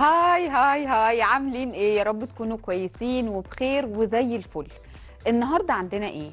هاي هاي هاي عاملين ايه يا رب تكونوا كويسين وبخير وزي الفل النهارده عندنا ايه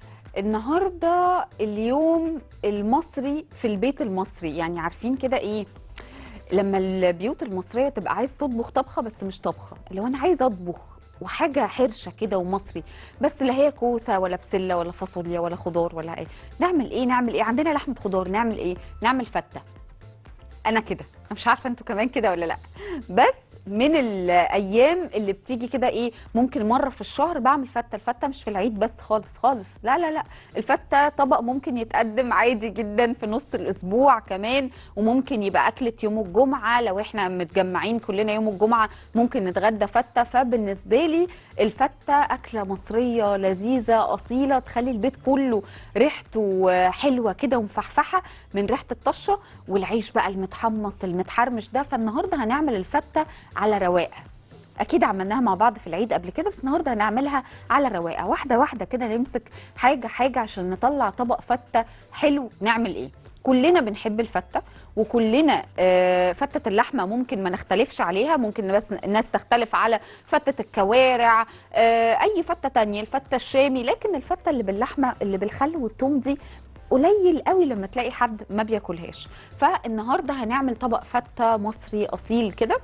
النهارده اليوم المصري في البيت المصري يعني عارفين كده ايه لما البيوت المصريه تبقى عايز تطبخ طبخه بس مش طبخه اللي هو انا عايز اطبخ وحاجه حرشه كده ومصري بس لا هي كوسه ولا بسله ولا فاصوليا ولا خضار ولا ايه نعمل ايه نعمل ايه عندنا لحمه خضار نعمل ايه نعمل فته انا كده انا مش عارفه انتوا كمان كده ولا لا بس من الايام اللي بتيجي كده ايه ممكن مره في الشهر بعمل فته الفته مش في العيد بس خالص خالص لا لا لا الفته طبق ممكن يتقدم عادي جدا في نص الاسبوع كمان وممكن يبقى اكله يوم الجمعه لو احنا متجمعين كلنا يوم الجمعه ممكن نتغدى فته فبالنسبه لي الفته اكله مصريه لذيذه اصيله تخلي البيت كله ريحته حلوه كده ومفحفحه من ريحه الطشه والعيش بقى المتحمص المتحرمش ده فالنهارده هنعمل الفته على رواقه اكيد عملناها مع بعض في العيد قبل كده بس النهارده هنعملها على رواقه واحده واحده كده نمسك حاجه حاجه عشان نطلع طبق فته حلو نعمل ايه كلنا بنحب الفته وكلنا آه، فتة اللحمة ممكن ما نختلفش عليها ممكن بس الناس تختلف على فتة الكوارع آه، أي فتة تانية الفتة الشامي لكن الفتة اللي باللحمة اللي بالخل والثوم دي قليل قوي لما تلاقي حد ما بياكلهاش فالنهارده هنعمل طبق فته مصري اصيل كده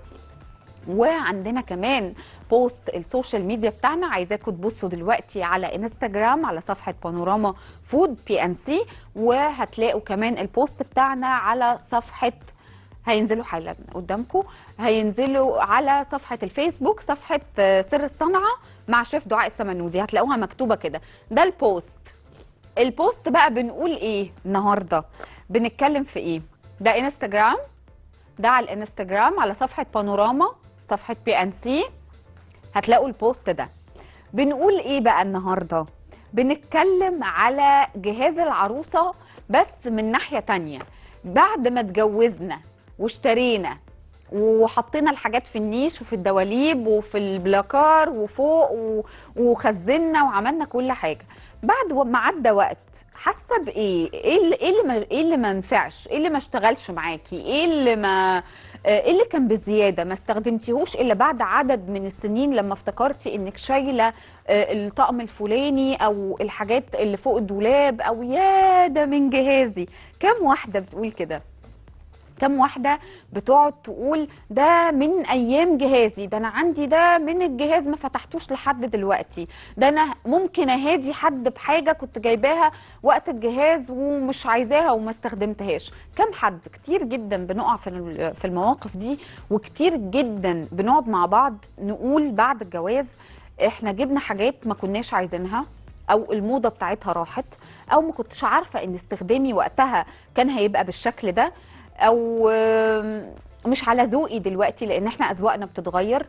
وعندنا كمان بوست السوشيال ميديا بتاعنا عايزاكم تبصوا دلوقتي على انستجرام على صفحه بانوراما فود بي ان سي وهتلاقوا كمان البوست بتاعنا على صفحه هينزلوا حالا قدامكم هينزلوا على صفحه الفيسبوك صفحه آه، سر الصنعه مع شيف دعاء السمنودي هتلاقوها مكتوبه كده ده البوست البوست بقى بنقول ايه النهارده بنتكلم في ايه ده انستجرام ده على الانستجرام على صفحه بانوراما صفحه بي ان سي هتلاقوا البوست ده بنقول ايه بقى النهارده بنتكلم على جهاز العروسه بس من ناحيه تانية بعد ما اتجوزنا واشترينا وحطينا الحاجات في النيش وفي الدواليب وفي البلاكار وفوق و- وخزنا وعملنا كل حاجه بعد ما عدى وقت حاسه بايه ايه اللي ايه اللي ما ايه اللي ما نفعش ايه اللي ما اشتغلش معاكي ايه اللي ما آه، ايه اللي كان بزياده ما استخدمتيهوش الا بعد عدد من السنين لما افتكرتي انك شايله آه، الطقم الفلاني او الحاجات اللي فوق الدولاب او يا ده من جهازي كم واحده بتقول كده كم واحدة بتقعد تقول ده من أيام جهازي ده أنا عندي ده من الجهاز ما فتحتوش لحد دلوقتي ده أنا ممكن أهادي حد بحاجة كنت جايباها وقت الجهاز ومش عايزاها وما استخدمتهاش كم حد كتير جدا بنقع في ال- في المواقف دي وكتير جدا بنقعد مع بعض نقول بعد الجواز احنا جبنا حاجات ما كناش عايزينها او الموضه بتاعتها راحت او ما كنتش عارفه ان استخدامي وقتها كان هيبقى بالشكل ده او آم، مش على ذوقي دلوقتي لان احنا اذواقنا بتتغير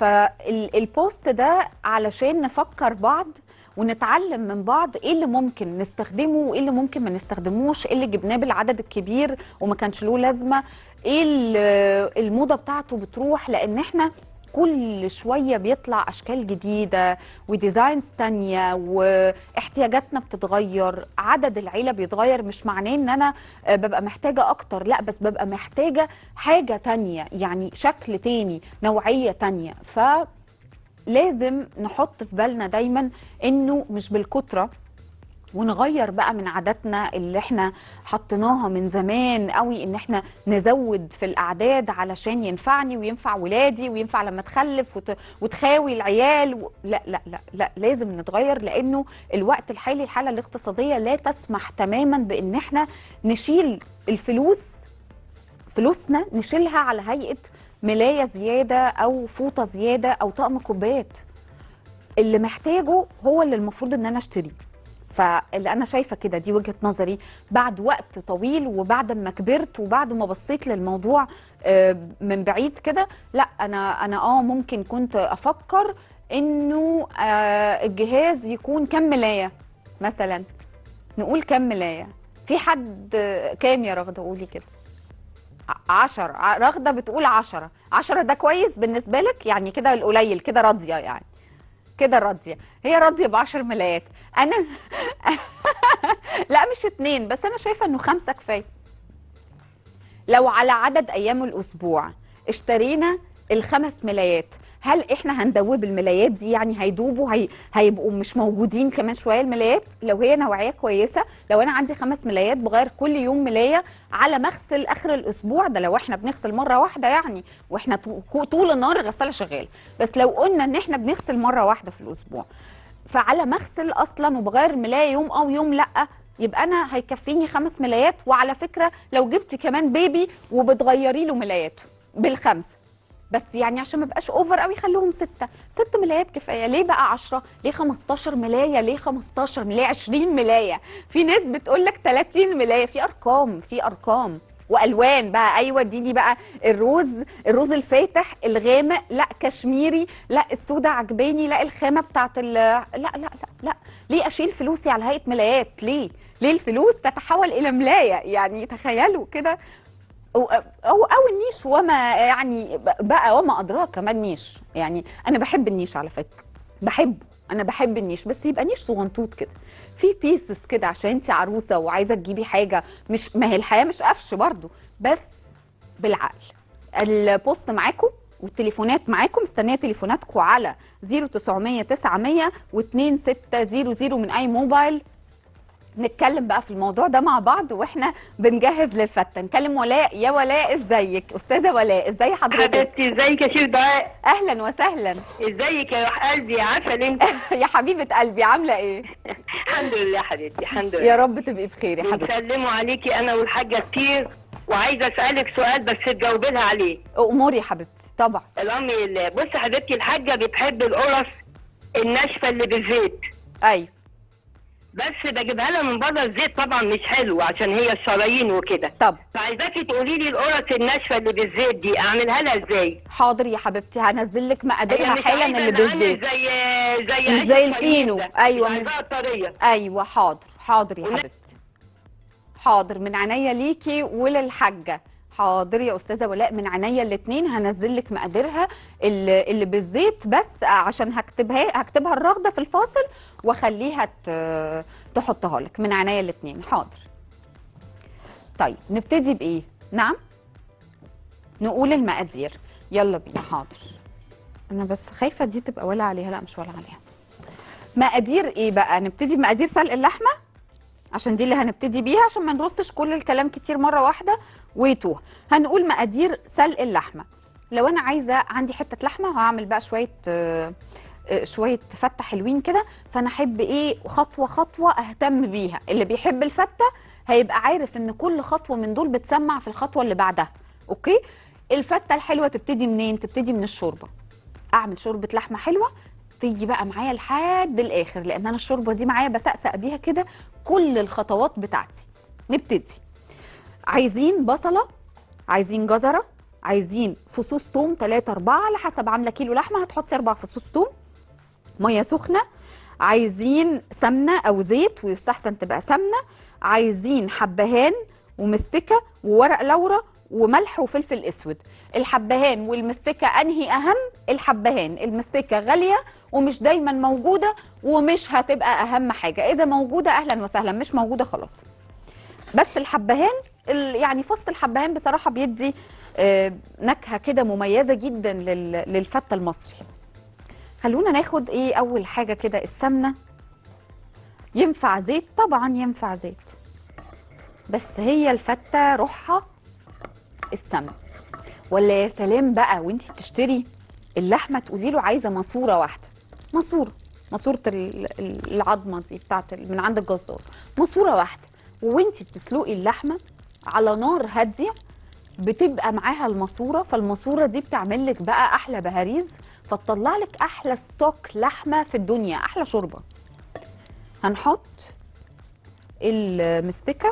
فالبوست ده علشان نفكر بعض ونتعلم من بعض ايه اللي ممكن نستخدمه وايه اللي ممكن ما نستخدموش ايه اللي جبناه بالعدد الكبير وما كانش له لازمه ايه ال- الموضه بتاعته بتروح لان احنا كل شوية بيطلع أشكال جديدة وديزاينز تانية واحتياجاتنا بتتغير عدد العيلة بيتغير مش معناه إن أنا آه، ببقى محتاجة أكتر لا بس ببقى محتاجة حاجة تانية يعني شكل تاني نوعية تانية فلازم نحط في بالنا دايما إنه مش بالكترة ونغير بقى من عاداتنا اللي احنا حطيناها من زمان قوي ان احنا نزود في الاعداد علشان ينفعني وينفع ولادي وينفع لما تخلف وت... وتخاوي العيال و... لا لا لا لا لازم نتغير لانه الوقت الحالي الحاله الاقتصاديه لا تسمح تماما بان احنا نشيل الفلوس فلوسنا نشيلها على هيئه ملايه زياده او فوطه زياده او طقم كوبايات اللي محتاجه هو اللي المفروض ان انا اشتريه فاللي انا شايفه كده دي وجهه نظري بعد وقت طويل وبعد ما كبرت وبعد ما بصيت للموضوع آه، من بعيد كده لا انا انا اه ممكن كنت افكر انه آه، الجهاز يكون كام ملايه مثلا نقول كام ملايه في حد آه، كام يا رغده قولي كده ع- عشرة ع- رغده بتقول عشرة عشرة ده كويس بالنسبه لك يعني كده القليل كده راضيه يعني كده راضيه هي راضيه ب 10 ملايات انا لا مش اتنين بس انا شايفه انه خمسه كفايه لو على عدد ايام الاسبوع اشترينا الخمس ملايات هل احنا هندوب الملايات دي يعني هيدوبوا هي... هيبقوا مش موجودين كمان شويه الملايات لو هي نوعيه كويسه لو انا عندي خمس ملايات بغير كل يوم ملايه على ما اغسل اخر الاسبوع ده لو احنا بنغسل مره واحده يعني واحنا طو- طول النهار الغساله شغاله بس لو قلنا ان احنا بنغسل مره واحده في الاسبوع فعلى ما اغسل اصلا وبغير الملايه يوم او يوم لا يبقى انا هيكفيني خمس ملايات وعلى فكره لو جبتي كمان بيبي وبتغيري له ملاياته بالخمسه بس يعني عشان ما بقاش اوفر قوي خلوهم ستة ست ملايات كفايه ليه بقى 10 ليه 15 ملايه ليه 15 ليه 20 ملايه في ناس بتقول لك 30 ملايه في ارقام في ارقام والوان بقى ايوه اديني بقى الروز الروز الفاتح الغامق لا كشميري لا السودا عجباني لا الخامه بتاعت ال لا لا لا لا ليه اشيل فلوسي على هيئه ملايات ليه ليه الفلوس تتحول الى ملايه يعني تخيلوا كده او او او النيش وما يعني بقى وما ادراك ما النيش يعني انا بحب النيش على فكره بحبه انا بحب النيش بس يبقى نيش صغنطوط كده في بيسز كده عشان انت عروسه وعايزه تجيبي حاجه مش ما هي الحياه مش قفش برضو بس بالعقل البوست معاكم والتليفونات معاكم مستنيه تليفوناتكم على 0900 900 و2600 من اي موبايل نتكلم بقى في الموضوع ده مع بعض واحنا بنجهز للفته نكلم ولاء يا ولاء ازيك استاذه ولاء ازي حضرتك حبيبتي ازيك يا شيخ دعاء اهلا وسهلا ازيك يا روح قلبي عسل انت يا حبيبه قلبي عامله ايه الحمد لله حبيبتي الحمد لله يا رب تبقي بخير يا حبيبتي بنسلموا عليكي انا والحاجه كتير وعايزه اسالك سؤال بس تجاوبي لها عليه اموري يا حبيبتي طبعا الامر لله بصي حبيبتي الحاجه بتحب القرص الناشفه اللي بالزيت ايوه بس بجيبها لها من بره الزيت طبعا مش حلو عشان هي الشرايين وكده طب فعايزاكي تقولي لي القرص الناشفه اللي بالزيت دي اعملها لها ازاي؟ حاضر يا حبيبتي هنزل لك هي مقاديرها مش حالا عايزة اللي اللي عامل بالزيت زي زي مش عيش زي الطريق الفينو. ده. أيوة، مش مش- عايزاها طريه ايوه حاضر حاضر يا ون- حبيبتي حاضر من عينيا ليكي وللحاجه حاضر يا استاذه ولاء من عينيا الاثنين هنزل لك مقاديرها اللي, اللي بالزيت بس عشان هكتبها هكتبها الرغده في الفاصل واخليها ت- تحطها لك من عينيا الاثنين حاضر طيب نبتدي بايه نعم نقول المقادير يلا بينا حاضر انا بس خايفه دي تبقى ولا عليها لا مش ولا عليها مقادير ايه بقى نبتدي بمقادير سلق اللحمه عشان دي اللي هنبتدي بيها عشان ما نرصش كل الكلام كتير مره واحده ويتوه هنقول مقادير سلق اللحمه لو انا عايزه عندي حته لحمه هعمل بقى شويه آه، آه، شويه فته حلوين كده فانا احب ايه خطوه خطوه اهتم بيها اللي بيحب الفته هيبقى عارف ان كل خطوه من دول بتسمع في الخطوه اللي بعدها اوكي الفته الحلوه تبتدي منين تبتدي من الشوربه اعمل شوربه لحمه حلوه تيجي بقى معايا لحد الاخر لان انا الشوربه دي معايا بسقسق بيها كده كل الخطوات بتاعتي نبتدي عايزين بصله عايزين جزره عايزين فصوص توم 3 4 على حسب عامله كيلو لحمه هتحطي اربع فصوص توم ميه سخنه عايزين سمنه او زيت ويستحسن تبقى سمنه عايزين حبهان ومستكه وورق لورا وملح وفلفل اسود الحبهان والمستكه انهي اهم الحبهان المستكه غاليه ومش دايما موجوده ومش هتبقى اهم حاجه اذا موجوده اهلا وسهلا مش موجوده خلاص بس الحبهان ال- يعني فص الحبهان بصراحه بيدي آه، نكهه كده مميزه جدا لل- للفته المصري خلونا ناخد ايه اول حاجه كده السمنه ينفع زيت طبعا ينفع زيت بس هي الفته روحها السمنه ولا يا سلام بقى وانت بتشتري اللحمه تقولي له عايزه ماسوره واحده ماسوره ماسوره ال- ال- العظمه دي بتاعت ال- من عند الجزار ماسوره واحده وانت بتسلقي اللحمه على نار هاديه بتبقى معاها الماسوره فالماسوره دي بتعمل لك بقى احلى بهاريز فتطلع لك احلى ستوك لحمه في الدنيا احلى شوربه هنحط المستكه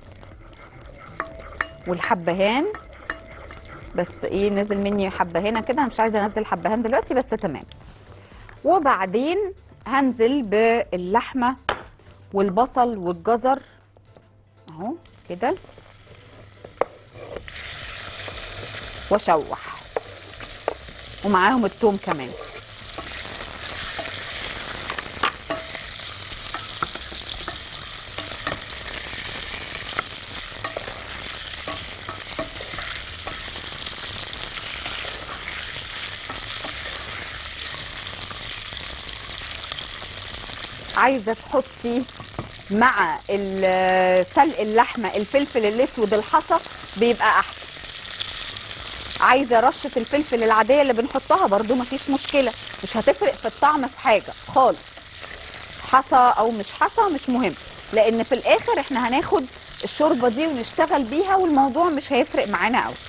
والحبهان بس ايه نزل مني حبهانه كده أنا مش عايزه انزل حبهان دلوقتي بس تمام وبعدين هنزل باللحمه والبصل والجزر اهو كده واشوح ومعاهم التوم كمان عايزه تحطي مع ال- سلق اللحمه الفلفل الاسود الحصى بيبقى احسن عايزه رشه الفلفل العاديه اللي بنحطها برضو مفيش مشكله مش هتفرق في الطعم في حاجه خالص حصى او مش حصى مش مهم لان في الاخر احنا هناخد الشوربه دي ونشتغل بيها والموضوع مش هيفرق معانا قوي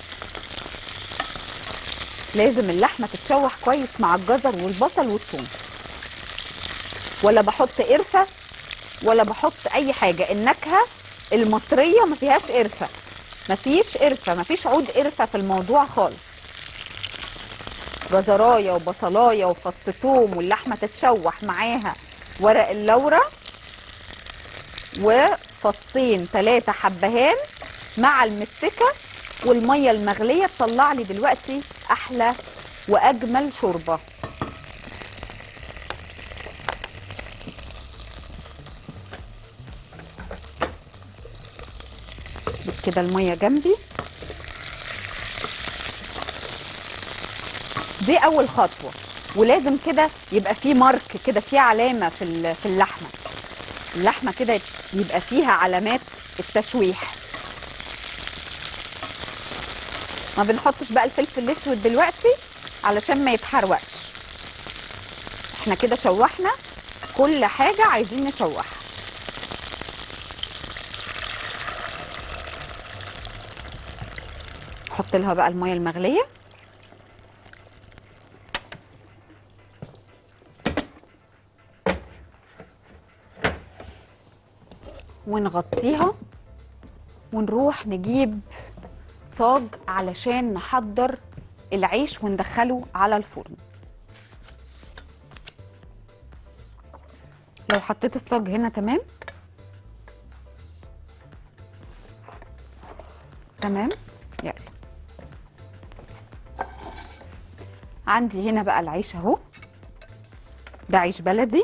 لازم اللحمه تتشوح كويس مع الجزر والبصل والثوم ولا بحط قرفه ولا بحط اي حاجه النكهه المصريه ما فيهاش قرفه ما فيش قرفه ما فيش عود قرفه في الموضوع خالص جزرايه وبصلايه وفص ثوم واللحمه تتشوح معاها ورق اللورة وفصين ثلاثة حبهان مع المستكة والمية المغلية تطلع لي دلوقتي أحلى وأجمل شوربة جيب كده المية جنبي دي أول خطوة ولازم كده يبقى فيه مارك كده فيه علامه في ال- في اللحمه اللحمه كده يبقى فيها علامات التشويح ما بنحطش بقى الفلفل الاسود دلوقتي علشان ما يتحروقش احنا كده شوحنا كل حاجه عايزين نشوحها نحط لها بقى الميه المغليه ونغطيها ونروح نجيب صاج علشان نحضر العيش وندخله على الفرن لو حطيت الصاج هنا تمام تمام يلا عندي هنا بقى العيش اهو ده عيش بلدي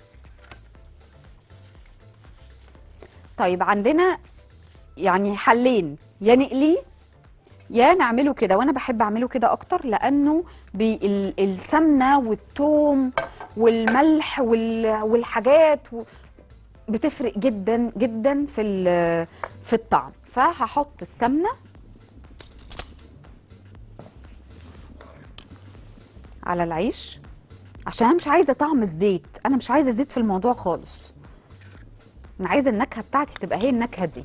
طيب عندنا يعني حلين يا نقليه يا نعمله كده وانا بحب اعمله كده اكتر لانه بي ال- السمنه والثوم والملح وال- والحاجات و- بتفرق جدا جدا في ال- في الطعم فهحط السمنه على العيش عشان انا مش عايزه طعم الزيت انا مش عايزه زيت في الموضوع خالص انا عايزه النكهه بتاعتي تبقى هي النكهه دي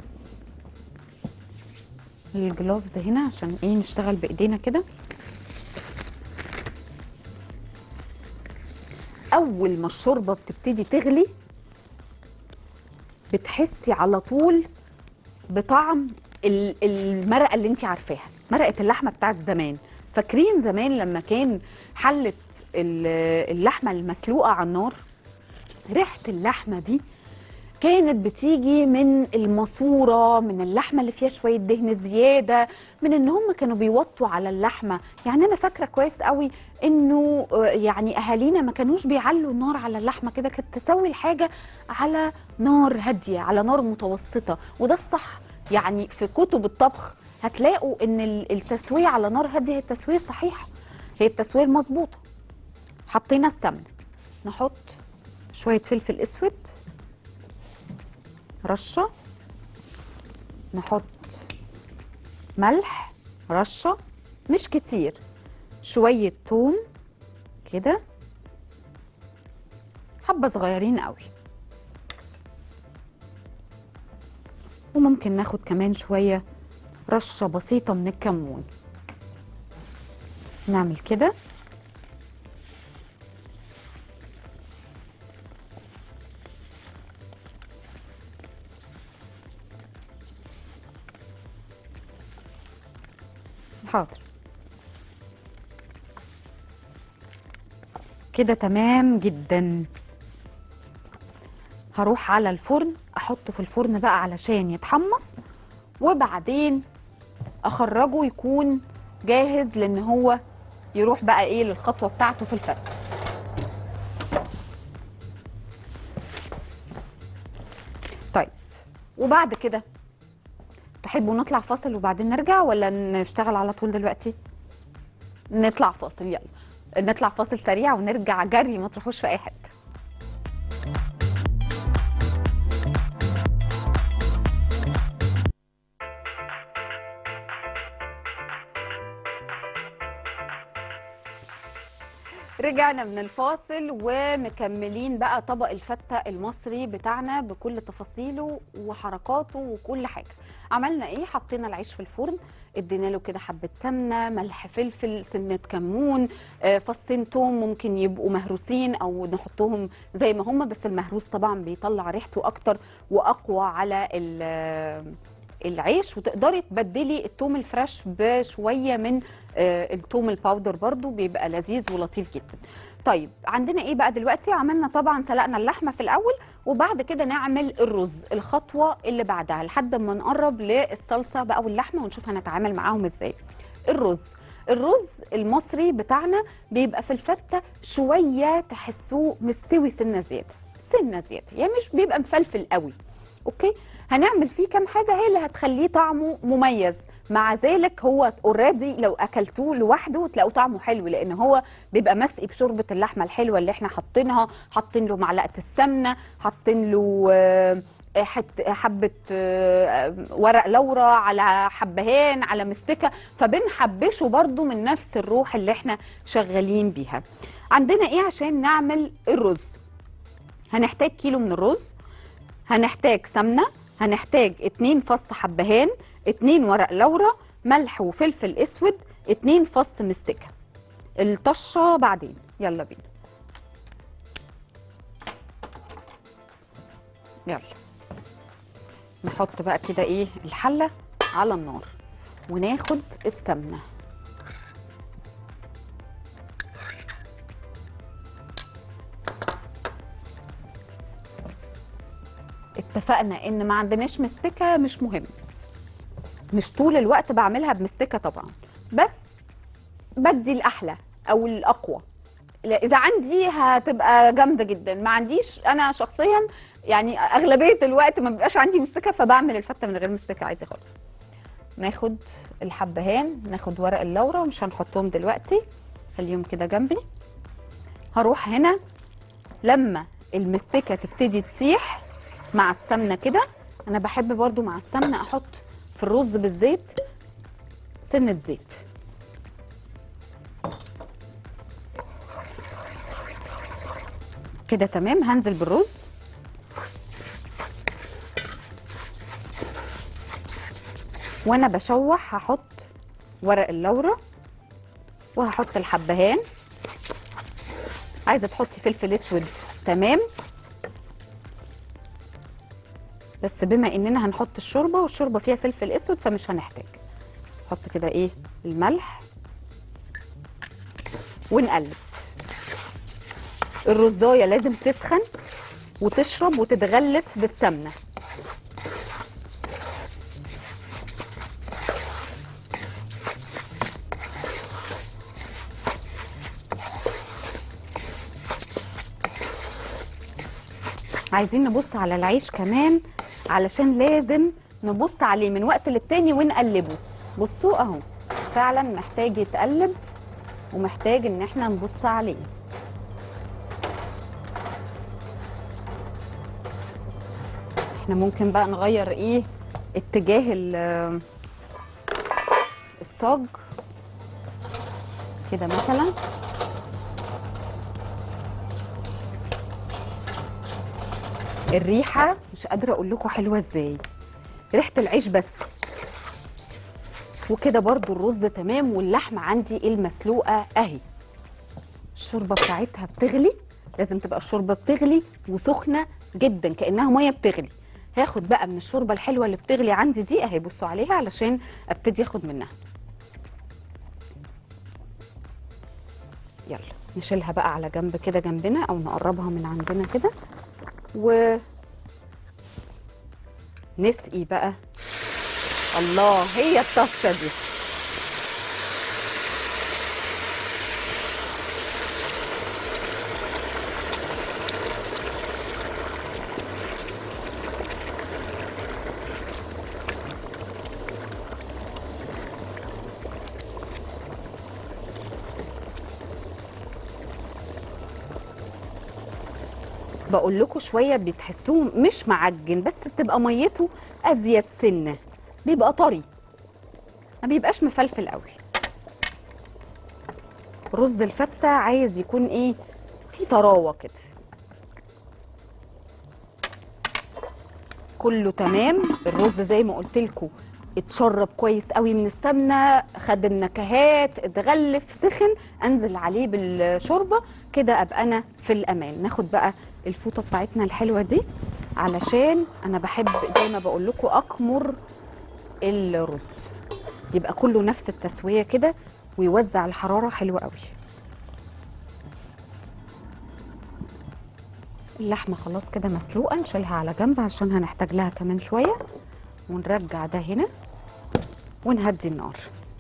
الجلوفز هنا عشان ايه نشتغل بايدينا كده اول ما الشوربه بتبتدي تغلي بتحسي على طول بطعم ال- المرقه اللي انت عارفاها مرقه اللحمه بتاعت زمان فاكرين زمان لما كان حله ال- اللحمه المسلوقه على النار ريحه اللحمه دي كانت بتيجي من الماسوره من اللحمه اللي فيها شويه دهن زياده من ان هم كانوا بيوطوا على اللحمه يعني انا فاكره كويس قوي انه آه، يعني اهالينا ما كانوش بيعلوا النار على اللحمه كده كانت تسوي الحاجه على نار هاديه على نار متوسطه وده الصح يعني في كتب الطبخ هتلاقوا ان ال- التسويه على نار هاديه هي التسويه الصحيحه هي التسويه المظبوطه حطينا السمنه نحط شويه فلفل اسود رشه نحط ملح رشه مش كتير شويه توم كده حبه صغيرين قوي وممكن ناخد كمان شويه رشه بسيطه من الكمون نعمل كده حاضر كده تمام جدا هروح على الفرن احطه في الفرن بقى علشان يتحمص وبعدين اخرجه يكون جاهز لان هو يروح بقى ايه للخطوه بتاعته في الفتة طيب وبعد كده تحبوا نطلع فاصل وبعدين نرجع ولا نشتغل على طول دلوقتي نطلع فاصل يلا نطلع فاصل سريع ونرجع جري ما تروحوش في اي حته رجعنا من الفاصل ومكملين بقى طبق الفتة المصري بتاعنا بكل تفاصيله وحركاته وكل حاجة عملنا ايه حطينا العيش في الفرن ادينا له كده حبة سمنة ملح فلفل سنة كمون آه، فصين توم ممكن يبقوا مهروسين او نحطهم زي ما هم بس المهروس طبعا بيطلع ريحته اكتر واقوى على ال- العيش وتقدري تبدلي التوم الفريش بشويه من آه، التوم الباودر برضو بيبقى لذيذ ولطيف جدا طيب عندنا ايه بقى دلوقتي عملنا طبعا سلقنا اللحمه في الاول وبعد كده نعمل الرز الخطوه اللي بعدها لحد ما نقرب للصلصه بقى واللحمه ونشوف هنتعامل معاهم ازاي الرز الرز المصري بتاعنا بيبقى في الفته شويه تحسوه مستوي سنه زياده سنه زياده يعني مش بيبقى مفلفل قوي اوكي هنعمل فيه كام حاجه هي اللي هتخليه طعمه مميز مع ذلك هو اوريدي لو اكلتوه لوحده تلاقوا طعمه حلو لان هو بيبقى مسقي بشوربه اللحمه الحلوه اللي احنا حاطينها حاطين له معلقه السمنه حاطين له آه، حت- حبه آه، ورق لورا على حبهان على مستكه فبنحبشه برضو من نفس الروح اللي احنا شغالين بيها عندنا ايه عشان نعمل الرز هنحتاج كيلو من الرز هنحتاج سمنه هنحتاج اتنين فص حبهان اتنين ورق لورا ملح وفلفل اسود اتنين فص مستكه الطشه بعدين يلا بينا يلا نحط بقى كده ايه الحله على النار وناخد السمنه اتفقنا ان ما عندناش مستكه مش مهم مش طول الوقت بعملها بمستكه طبعا بس بدي الاحلى او الاقوى لا، اذا عندي هتبقى جامده جدا ما عنديش انا شخصيا يعني اغلبيه الوقت ما بيبقاش عندي مستكه فبعمل الفته من غير مستكه عادي خالص ناخد الحبهان ناخد ورق اللورا مش هنحطهم دلوقتي خليهم كده جنبي هروح هنا لما المستكه تبتدي تسيح مع السمنه كده انا بحب برضو مع السمنه احط في الرز بالزيت سنه زيت كده تمام هنزل بالرز وانا بشوح هحط ورق اللورا وهحط الحبهان عايزه تحطي فلفل اسود تمام بس بما اننا هنحط الشوربه والشوربه فيها فلفل اسود فمش هنحتاج نحط كده ايه الملح ونقلب الرزايه لازم تسخن وتشرب وتتغلف بالسمنه عايزين نبص على العيش كمان علشان لازم نبص عليه من وقت للتاني ونقلبه بصوا اهو فعلا محتاج يتقلب ومحتاج ان احنا نبص عليه احنا ممكن بقى نغير ايه اتجاه ال- الصاج كده مثلا الريحه مش قادره اقول لكم حلوه ازاي ريحه العيش بس وكده برضو الرز تمام واللحمه عندي المسلوقه اهي الشوربه بتاعتها بتغلي لازم تبقى الشوربه بتغلي وسخنه جدا كانها ميه بتغلي هاخد بقى من الشوربه الحلوه اللي بتغلي عندي دي اهي بصوا عليها علشان ابتدي اخد منها يلا نشيلها بقى على جنب كده جنبنا او نقربها من عندنا كده و نسقي بقى الله هي الطشه دي بقول لكم شويه بتحسوه مش معجن بس بتبقى ميته ازيد سنه بيبقى طري ما بيبقاش مفلفل قوي رز الفته عايز يكون ايه في طراوه كده كله تمام الرز زي ما قلت لكم اتشرب كويس قوي من السمنه خد النكهات اتغلف سخن انزل عليه بالشوربه كده ابقى انا في الامان ناخد بقى الفوطه بتاعتنا الحلوه دي علشان انا بحب زي ما بقول لكم اكمر الرز يبقى كله نفس التسويه كده ويوزع الحراره حلوه قوي اللحمه خلاص كده مسلوقه نشيلها على جنب عشان هنحتاج لها كمان شويه ونرجع ده هنا ونهدي النار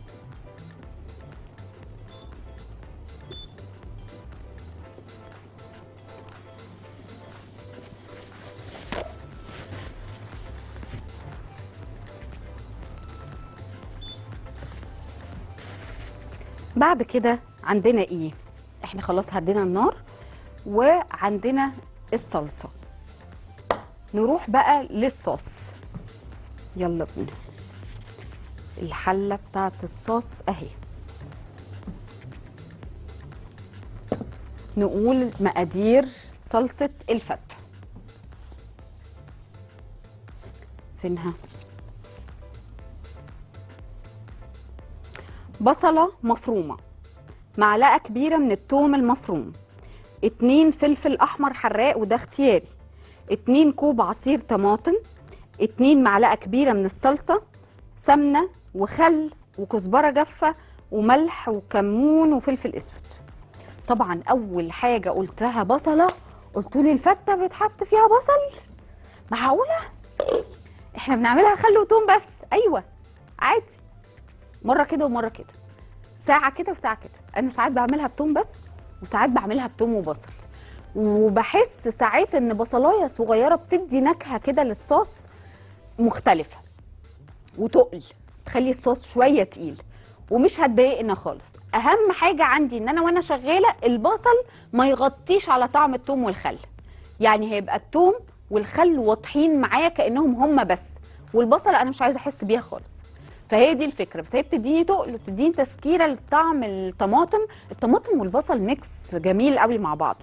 بعد كده عندنا ايه احنا خلاص هدينا النار وعندنا الصلصه نروح بقى للصوص يلا بينا الحله بتاعت الصوص اهي نقول مقادير صلصه الفته فينها بصله مفرومه معلقه كبيره من الثوم المفروم اتنين فلفل احمر حراق وده اختياري اتنين كوب عصير طماطم اتنين معلقه كبيره من الصلصه سمنه وخل وكزبره جافه وملح وكمون وفلفل اسود طبعا اول حاجه قلتها بصله قلت لي الفته بيتحط فيها بصل معقوله احنا بنعملها خل وتوم بس ايوه عادي مره كده ومره كده ساعه كده وساعه كده انا ساعات بعملها بتوم بس وساعات بعملها بتوم وبصل وبحس ساعات ان بصلايه صغيره بتدي نكهه كده للصوص مختلفه وتقل تخلي الصوص شويه تقيل ومش هتضايقنا خالص اهم حاجه عندي ان انا وانا شغاله البصل ما يغطيش على طعم التوم والخل يعني هيبقى التوم والخل واضحين معايا كانهم هما بس والبصله انا مش عايزه احس بيها خالص فهي دي الفكره بس هي بتديني تقل وبتديني تسكيره لطعم الطماطم الطماطم والبصل ميكس جميل قوي مع بعضه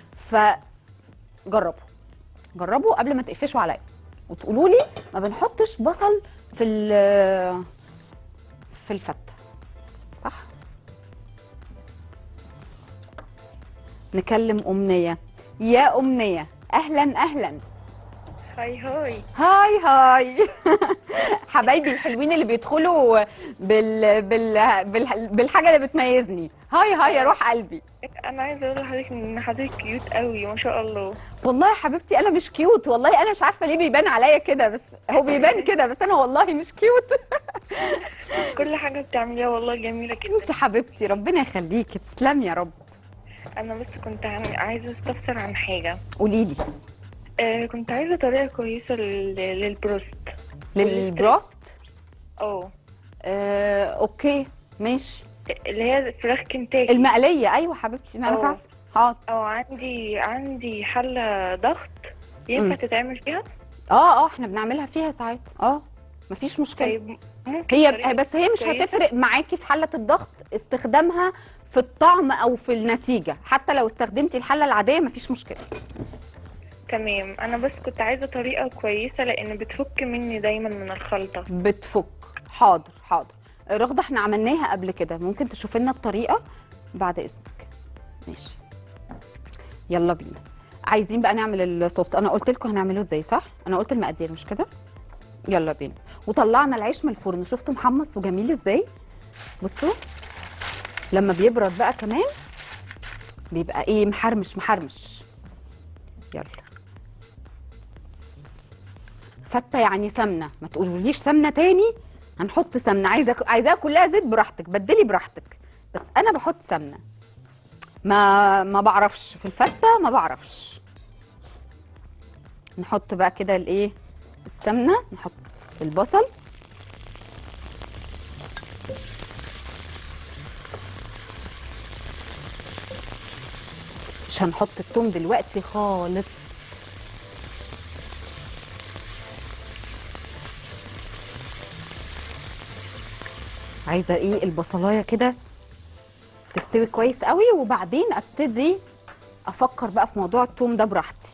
فجربوا جربوا قبل ما تقفشوا عليا وتقولوا لي ما بنحطش بصل في ال- في الفته صح نكلم امنيه يا امنيه اهلا اهلا هاي هاي هاي هاي حبايبي الحلوين اللي بيدخلوا بال... بال... بال... بالحاجه اللي بتميزني هاي هاي يا روح قلبي انا عايزه اقول لحضرتك ان حضرتك كيوت قوي ما شاء الله والله يا حبيبتي انا مش كيوت والله انا مش عارفه ليه بيبان عليا كده بس هو بيبان كده بس انا والله مش كيوت كل حاجه بتعمليها والله جميله جدا انت حبيبتي ربنا يخليكي تسلمي يا رب انا بس كنت عن- عايزه استفسر عن حاجه قولي لي آه كنت عايزه طريقه كويسه لل... للبروست للبروست اه آه، اوكي ماشي اللي هي فراخ كنتاكي المقليه ايوه حبيبتي ما انا أوه. فاهمه حاضر او عندي عندي حله ضغط ينفع مم. تتعمل فيها اه اه احنا بنعملها فيها ساعات اه مفيش مشكله طيب ممكن هي طريقة بس هي مش كويسة؟ هتفرق معاكي في حله الضغط استخدامها في الطعم او في النتيجه حتى لو استخدمتي الحله العاديه مفيش مشكله تمام انا بس كنت عايزه طريقه كويسه لان بتفك مني دايما من الخلطه بتفك حاضر حاضر رغده احنا عملناها قبل كده ممكن تشوفي لنا الطريقه بعد اذنك ماشي يلا بينا عايزين بقى نعمل الصوص انا قلت لكم هنعمله ازاي صح انا قلت المقادير مش كده يلا بينا وطلعنا العيش من الفرن شفتوا محمص وجميل ازاي بصوا لما بيبرد بقى كمان بيبقى ايه محرمش محرمش يلا فته يعني سمنه ما تقولوليش سمنه تاني هنحط سمنه عايزه عايزاها كلها زيت براحتك بدلي براحتك بس انا بحط سمنه ما ما بعرفش في الفته ما بعرفش نحط بقى كده الايه السمنه نحط البصل مش هنحط التوم دلوقتي خالص عايزه ايه البصلايه كده تستوي كويس قوي وبعدين ابتدي افكر بقى في موضوع التوم ده براحتي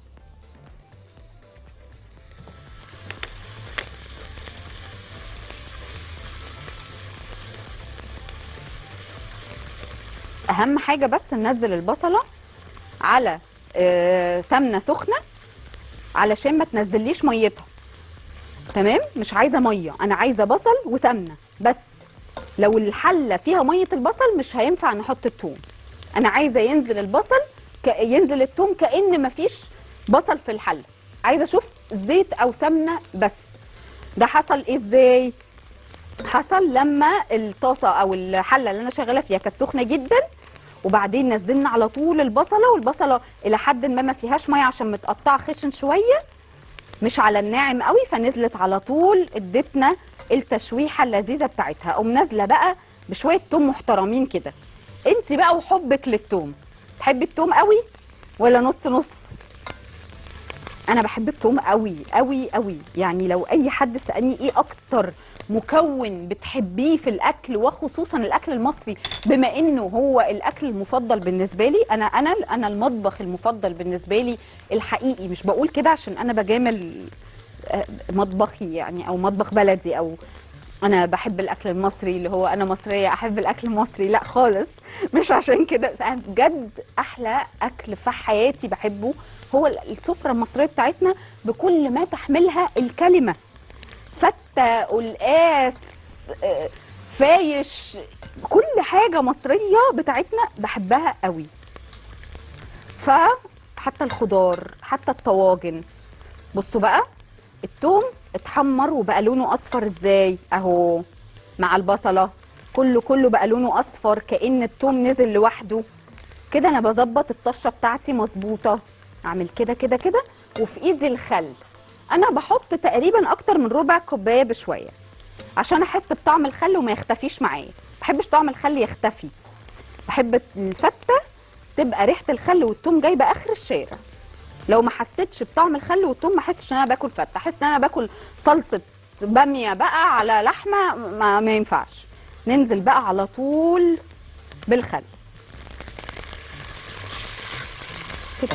اهم حاجه بس ننزل البصله على آه، سمنه سخنه علشان ما تنزليش ميتها تمام مش عايزه ميه انا عايزه بصل وسمنه بس لو الحله فيها ميه البصل مش هينفع نحط الثوم انا عايزه ينزل البصل ك... ينزل الثوم كان مفيش بصل في الحله عايزه اشوف زيت او سمنه بس ده حصل إيه ازاي حصل لما الطاسه او الحله اللي انا شغاله فيها كانت سخنه جدا وبعدين نزلنا على طول البصله والبصله الى حد ما ما فيهاش ميه عشان متقطعه خشن شويه مش على الناعم قوي فنزلت على طول ادتنا التشويحه اللذيذه بتاعتها قوم نازله بقى بشويه توم محترمين كده انت بقى وحبك للتوم تحبي التوم قوي ولا نص نص انا بحب التوم قوي قوي قوي يعني لو اي حد سالني ايه اكتر مكون بتحبيه في الاكل وخصوصا الاكل المصري بما انه هو الاكل المفضل بالنسبه لي انا انا انا المطبخ المفضل بالنسبه لي الحقيقي مش بقول كده عشان انا بجامل آه، مطبخي يعني او مطبخ بلدي او انا بحب الاكل المصري اللي هو انا مصريه احب الاكل المصري لا خالص مش عشان كده بس انا بجد احلى اكل في حياتي بحبه هو السفره المصريه بتاعتنا بكل ما تحملها الكلمه فته قلقاس آه، فايش كل حاجه مصريه بتاعتنا بحبها قوي فحتى الخضار حتى الطواجن بصوا بقى التوم اتحمر وبقى لونه اصفر ازاي اهو مع البصله كله كله بقى لونه اصفر كأن التوم نزل لوحده كده انا بظبط الطشه بتاعتي مظبوطه اعمل كده كده كده وفي ايدي الخل انا بحط تقريبا اكتر من ربع كوبايه بشويه عشان احس بطعم الخل وما يختفيش معايا ما بحبش طعم الخل يختفي بحب الفته تبقى ريحه الخل والثوم جايبه اخر الشارع لو ما حسيتش بطعم الخل والثوم ما احسش ان انا باكل فته احس ان انا باكل صلصه باميه بقى على لحمه ما, ما ينفعش ننزل بقى على طول بالخل كده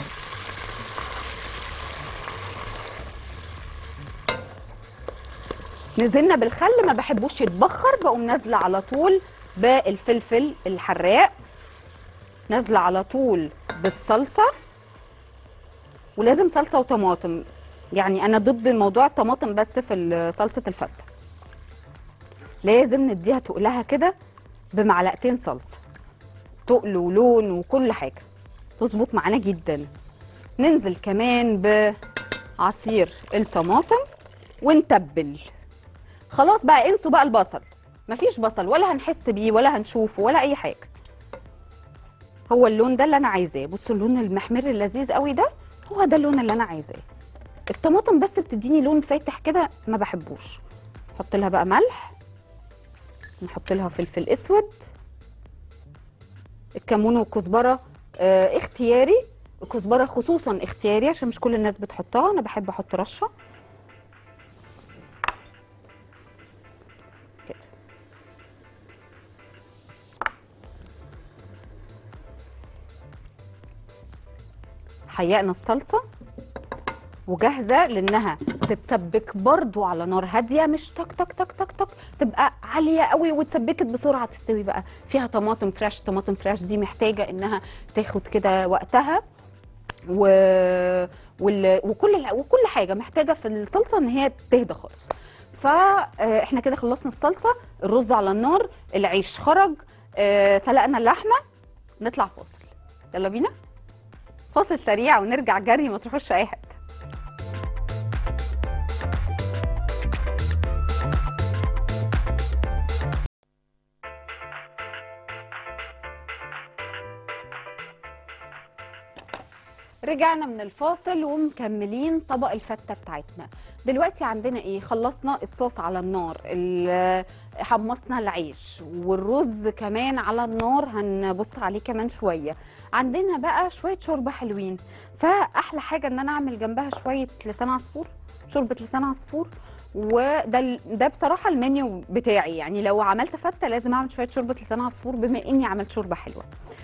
نزلنا بالخل ما بحبوش يتبخر بقوم نازله على طول بالفلفل الحراق نازله على طول بالصلصه ولازم صلصه وطماطم يعني انا ضد موضوع الطماطم بس في ال- صلصه الفته لازم نديها تقلها كده بمعلقتين صلصه تقل ولون وكل حاجه تظبط معانا جدا ننزل كمان بعصير الطماطم ونتبل خلاص بقى انسوا بقى البصل مفيش بصل ولا هنحس بيه ولا هنشوفه ولا اي حاجه هو اللون ده اللي انا عايزاه بصوا اللون المحمر اللذيذ قوي ده هو ده اللون اللي انا عايزاه الطماطم بس بتديني لون فاتح كده ما بحبوش نحط لها بقى ملح نحط لها فلفل اسود الكمون والكزبره آه اختياري الكزبره خصوصا اختياري عشان مش كل الناس بتحطها انا بحب احط رشه كده حيقنا الصلصه وجاهزه لانها تتسبك برضو على نار هاديه مش تك تك تك تك تك تبقى عاليه قوي وتسبكت بسرعه تستوي بقى فيها طماطم فريش طماطم فريش دي محتاجه انها تاخد كده وقتها و... وال... وكل ال- وكل حاجه محتاجه في الصلصه ان هي تهدى خالص فاحنا كده خلصنا الصلصه الرز على النار العيش خرج آه، سلقنا اللحمه نطلع فاصل يلا بينا فاصل سريع ونرجع جري ما تروحوش في اي حته رجعنا من الفاصل ومكملين طبق الفتة بتاعتنا دلوقتي عندنا ايه خلصنا الصوص على النار ال- حمصنا العيش والرز كمان على النار هنبص عليه كمان شوية عندنا بقى شوية شوربة حلوين فأحلى حاجة ان انا اعمل جنبها شوية لسان عصفور شوربة لسان عصفور وده ال- ده بصراحة المنيو بتاعي يعني لو عملت فتة لازم اعمل شوية شوربة لسان عصفور بما اني عملت شوربة حلوة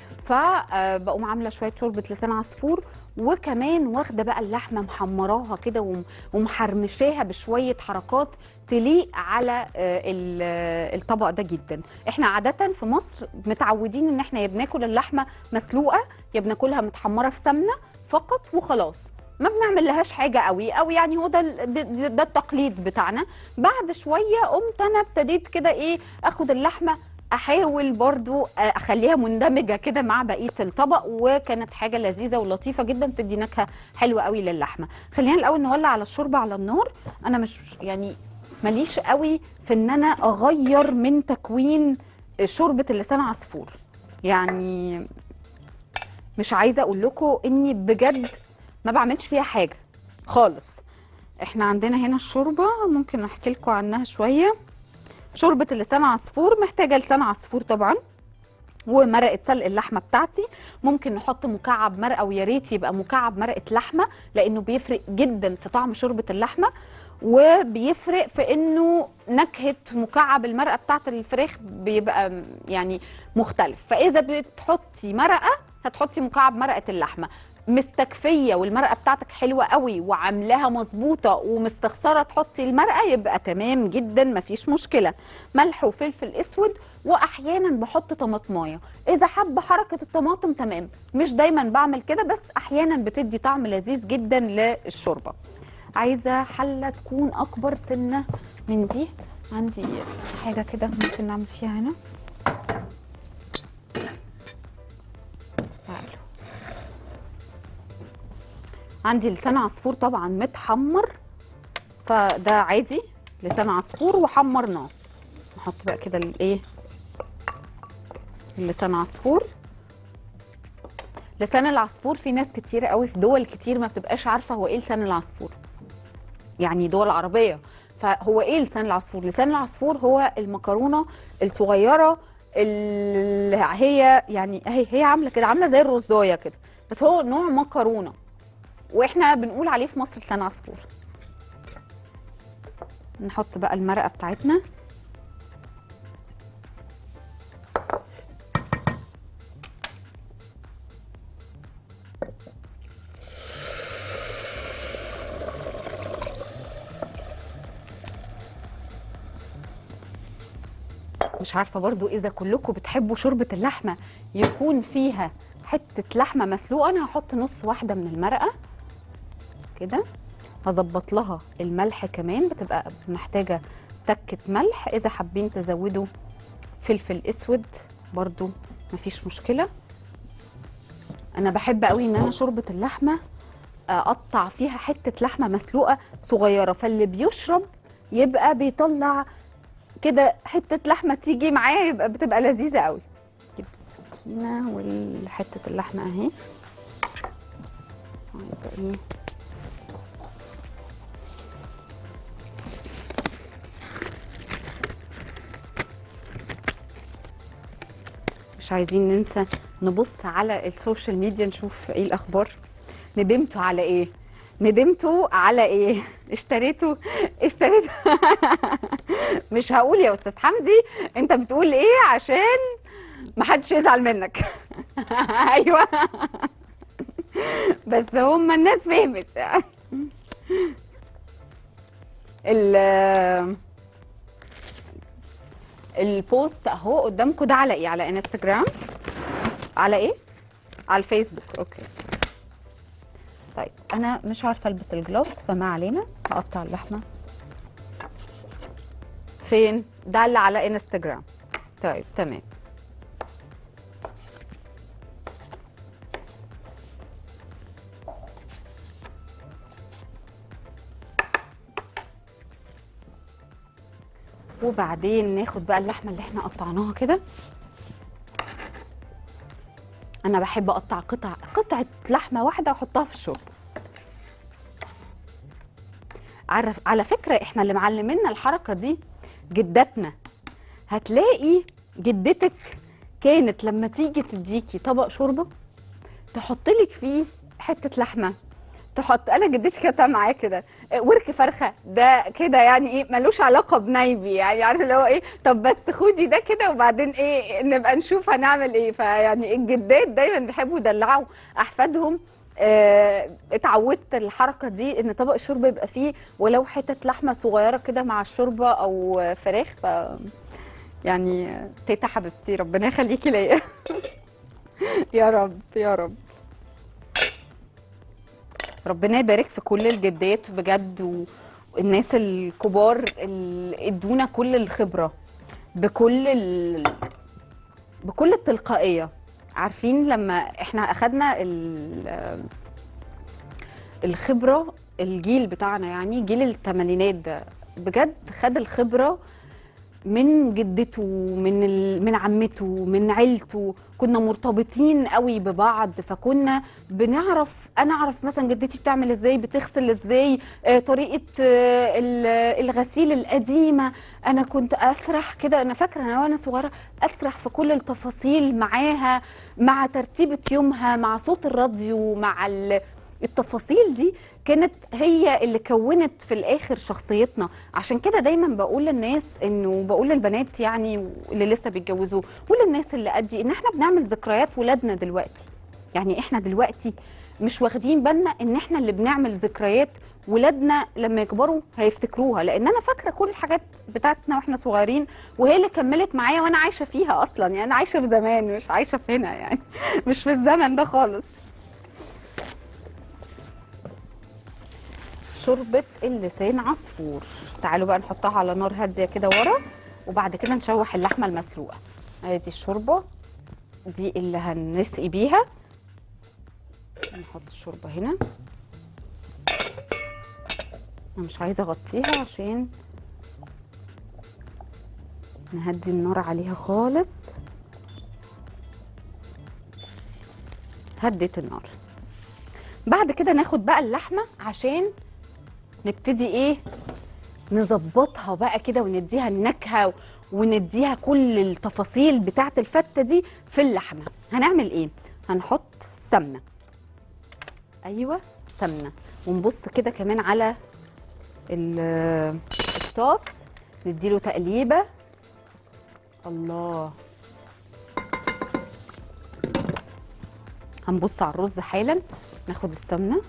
فبقوم عامله شويه شوربه لسان عصفور وكمان واخده بقى اللحمه محمراها كده وم- ومحرمشاها بشويه حركات تليق على آه، ال- آه، الطبق ده جدا احنا عاده في مصر متعودين ان احنا يا بناكل اللحمه مسلوقه يا بناكلها متحمره في سمنه فقط وخلاص ما بنعمل لهاش حاجه قوي او يعني هو ده ال- ده, ده- ده التقليد بتاعنا بعد شويه قمت انا ابتديت كده ايه اخد اللحمه احاول برضو اخليها مندمجه كده مع بقيه الطبق وكانت حاجه لذيذه ولطيفه جدا بتدي نكهه حلوه قوي للحمه خلينا الاول نولع على الشوربه على النار انا مش يعني ماليش قوي في ان انا اغير من تكوين شوربه اللسان عصفور يعني مش عايزه اقول لكم اني بجد ما بعملش فيها حاجه خالص احنا عندنا هنا الشوربه ممكن احكي لكم عنها شويه شوربه اللسان عصفور محتاجه لسان عصفور طبعا ومرقه سلق اللحمه بتاعتي ممكن نحط مكعب مرقه ويا ريت يبقى مكعب مرقه لحمه لانه بيفرق جدا في طعم شوربه اللحمه وبيفرق في انه نكهه مكعب المرقه بتاعت الفراخ بيبقى م- يعني مختلف فاذا بتحطي مرقه هتحطي مكعب مرقه اللحمه مستكفيه والمرقه بتاعتك حلوه قوي وعاملاها مظبوطه ومستخسره تحطي المرقه يبقى تمام جدا مفيش مشكله ملح وفلفل اسود واحيانا بحط طماطمايه اذا حابه حركه الطماطم تمام مش دايما بعمل كده بس احيانا بتدي طعم لذيذ جدا للشوربه عايزه حله تكون اكبر سنه من دي عندي حاجه كده ممكن نعمل فيها هنا تعالوا عندي لسان عصفور طبعا متحمر فده عادي لسان عصفور وحمرناه نحط بقى كده الايه اللسان عصفور لسان العصفور في ناس كتير قوي في دول كتير ما بتبقاش عارفه هو ايه لسان العصفور يعني دول عربيه فهو ايه لسان العصفور لسان العصفور هو المكرونه الصغيره اللي هي يعني هي هي عامله كده عامله زي الرزايه كده بس هو نوع مكرونه واحنا بنقول عليه في مصر لسان عصفور نحط بقى المرقه بتاعتنا مش عارفه برضو اذا كلكم بتحبوا شوربه اللحمه يكون فيها حته لحمه مسلوقه انا هحط نص واحده من المرقه كده هظبط لها الملح كمان بتبقى محتاجه تكه ملح اذا حابين تزودوا فلفل اسود برضو مفيش مشكله انا بحب قوي ان انا شوربه اللحمه اقطع فيها حته لحمه مسلوقه صغيره فاللي بيشرب يبقى بيطلع كده حته لحمه تيجي معايا يبقى بتبقى لذيذه قوي جيب السكينه وحته اللحمه اهي عايزه ايه مش عايزين ننسى نبص على السوشيال ميديا نشوف ايه الاخبار ندمتوا على ايه ندمتوا على ايه اشتريتوا اشتريتوا مش هقول يا استاذ حمدي انت بتقول ايه عشان محدش يزعل منك ايوه بس هم الناس فهمت ال البوست اهو قدامكم ده على ايه على انستجرام على ايه على الفيسبوك اوكي طيب انا مش عارفه البس الجلوفز فما علينا هقطع اللحمه فين ده اللي على انستجرام طيب تمام وبعدين ناخد بقى اللحمه اللي احنا قطعناها كده انا بحب اقطع قطع قطعه لحمه واحده واحطها في الشوربه عارف على فكره احنا اللي معلمينا الحركه دي جداتنا هتلاقي جدتك كانت لما تيجي تديكي طبق شوربه تحط لك فيه حته لحمه تحط انا جدتي كانت بتعمل معايا كده إيه، ورك فرخه ده كده يعني ايه ملوش علاقه بنايبي يعني عارفه اللي هو ايه طب بس خدي ده كده وبعدين ايه نبقى نشوف هنعمل ايه فيعني الجدات دايما بيحبوا يدلعوا احفادهم آه، اتعودت الحركه دي ان طبق الشوربه يبقى فيه ولو حتت لحمه صغيره كده مع الشوربه او فراخ ف يعني تيتا حبيبتي ربنا يخليكي ليا يا رب يا رب ربنا يبارك في كل الجدات بجد والناس الكبار اللي ادونا كل الخبره بكل ال... بكل التلقائيه عارفين لما احنا اخدنا ال... الخبره الجيل بتاعنا يعني جيل الثمانينات ده بجد خد الخبره من جدته من ال... من عمته من عيلته كنا مرتبطين قوي ببعض فكنا بنعرف انا اعرف مثلا جدتي بتعمل ازاي بتغسل ازاي آه طريقه آه ال- الغسيل القديمه انا كنت اسرح كده انا فاكره انا وانا صغيره اسرح في كل التفاصيل معاها مع ترتيبه يومها مع صوت الراديو مع ال... التفاصيل دي كانت هي اللي كونت في الاخر شخصيتنا عشان كده دايما بقول للناس انه بقول للبنات يعني اللي لسه بيتجوزوا وللناس اللي قدي ان احنا بنعمل ذكريات ولادنا دلوقتي يعني احنا دلوقتي مش واخدين بالنا ان احنا اللي بنعمل ذكريات ولادنا لما يكبروا هيفتكروها لان انا فاكره كل الحاجات بتاعتنا واحنا صغيرين وهي اللي كملت معايا وانا عايشه فيها اصلا يعني انا عايشه في زمان مش عايشه في هنا يعني مش في الزمن ده خالص شوربة اللسان عصفور تعالوا بقى نحطها على نار هادية كده ورا وبعد كده نشوح اللحمة المسلوقة ادي الشوربة دي اللي هنسقي بيها نحط الشوربة هنا انا مش عايزة اغطيها عشان نهدي النار عليها خالص هديت النار بعد كده ناخد بقى اللحمه عشان نبتدي ايه نظبطها بقى كده ونديها النكهه ونديها كل التفاصيل بتاعه الفته دي في اللحمه هنعمل ايه هنحط سمنه ايوه سمنه ونبص كده كمان على ال- الصوص نديله تقليبه الله هنبص على الرز حالا ناخد السمنه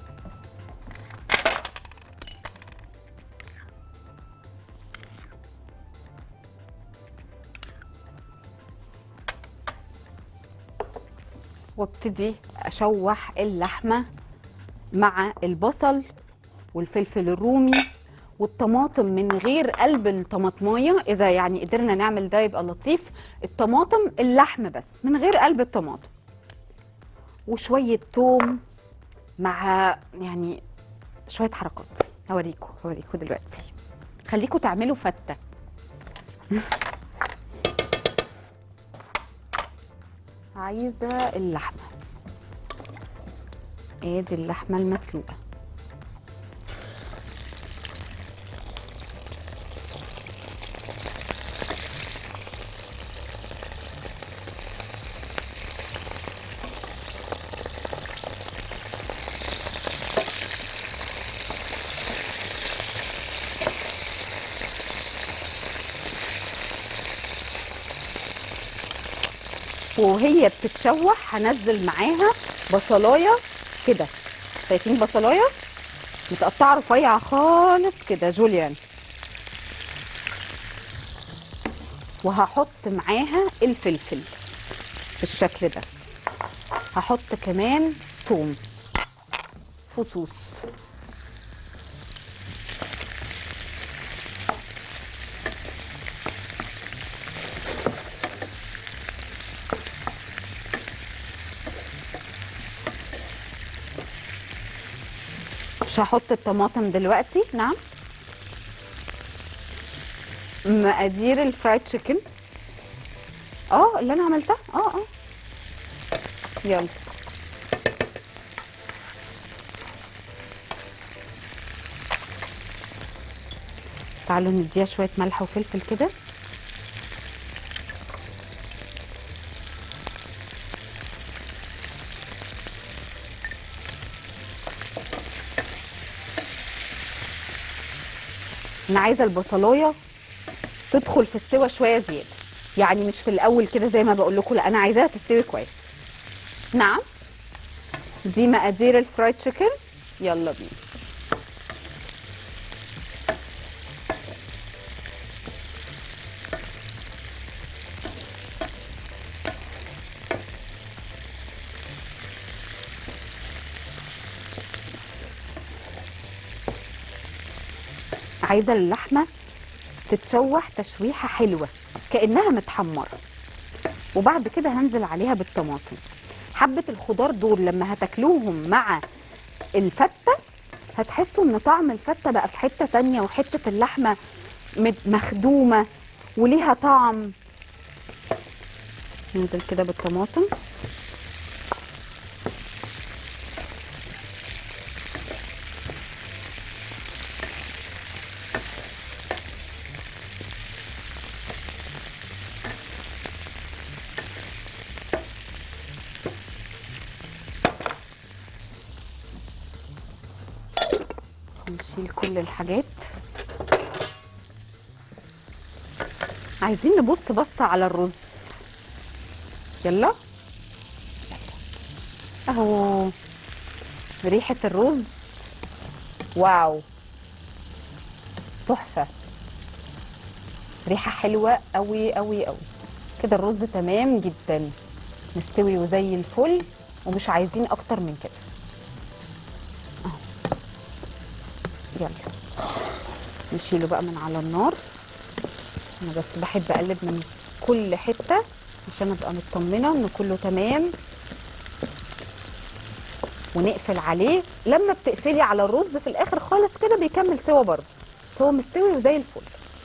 وابتدي اشوح اللحمه مع البصل والفلفل الرومي والطماطم من غير قلب الطماطمايه اذا يعني قدرنا نعمل ده يبقى لطيف الطماطم اللحم بس من غير قلب الطماطم وشويه توم مع يعني شويه حركات هوريكم هوريكم دلوقتي خليكم تعملوا فته عايزه اللحمه ادي اللحمه المسلوقه وهي بتتشوح هنزل معاها بصلايه كده شايفين بصلايه متقطعه رفيع خالص كده جوليان وهحط معاها الفلفل بالشكل ده هحط كمان ثوم فصوص مش هحط الطماطم دلوقتي نعم مقادير الفرايد تشيكن اه اللي انا عملتها اه اه يلا تعالوا نديها شويه ملح وفلفل كده انا عايزه البصلايه تدخل في السوا شويه زياده يعني مش في الاول كده زي ما بقول لكم لا انا عايزاها تستوي كويس نعم دي مقادير الفرايد تشيكن يلا بينا عايزه اللحمه تتشوح تشويحه حلوه كانها متحمره وبعد كده هنزل عليها بالطماطم حبه الخضار دول لما هتاكلوهم مع الفته هتحسوا ان طعم الفته بقى في حته تانية وحته اللحمه مد- مخدومه وليها طعم ننزل كده بالطماطم نشيل كل الحاجات عايزين نبص بصة على الرز يلا اهو ريحة الرز واو تحفة ريحة حلوة قوي قوي قوي كده الرز تمام جدا مستوي وزي الفل ومش عايزين اكتر من كده يلا نشيله بقى من على النار انا بس بحب اقلب من كل حته عشان ابقى مطمنه ان كله تمام ونقفل عليه لما بتقفلي على الرز في الاخر خالص كده بيكمل سوا برضه هو مستوي وزي الفل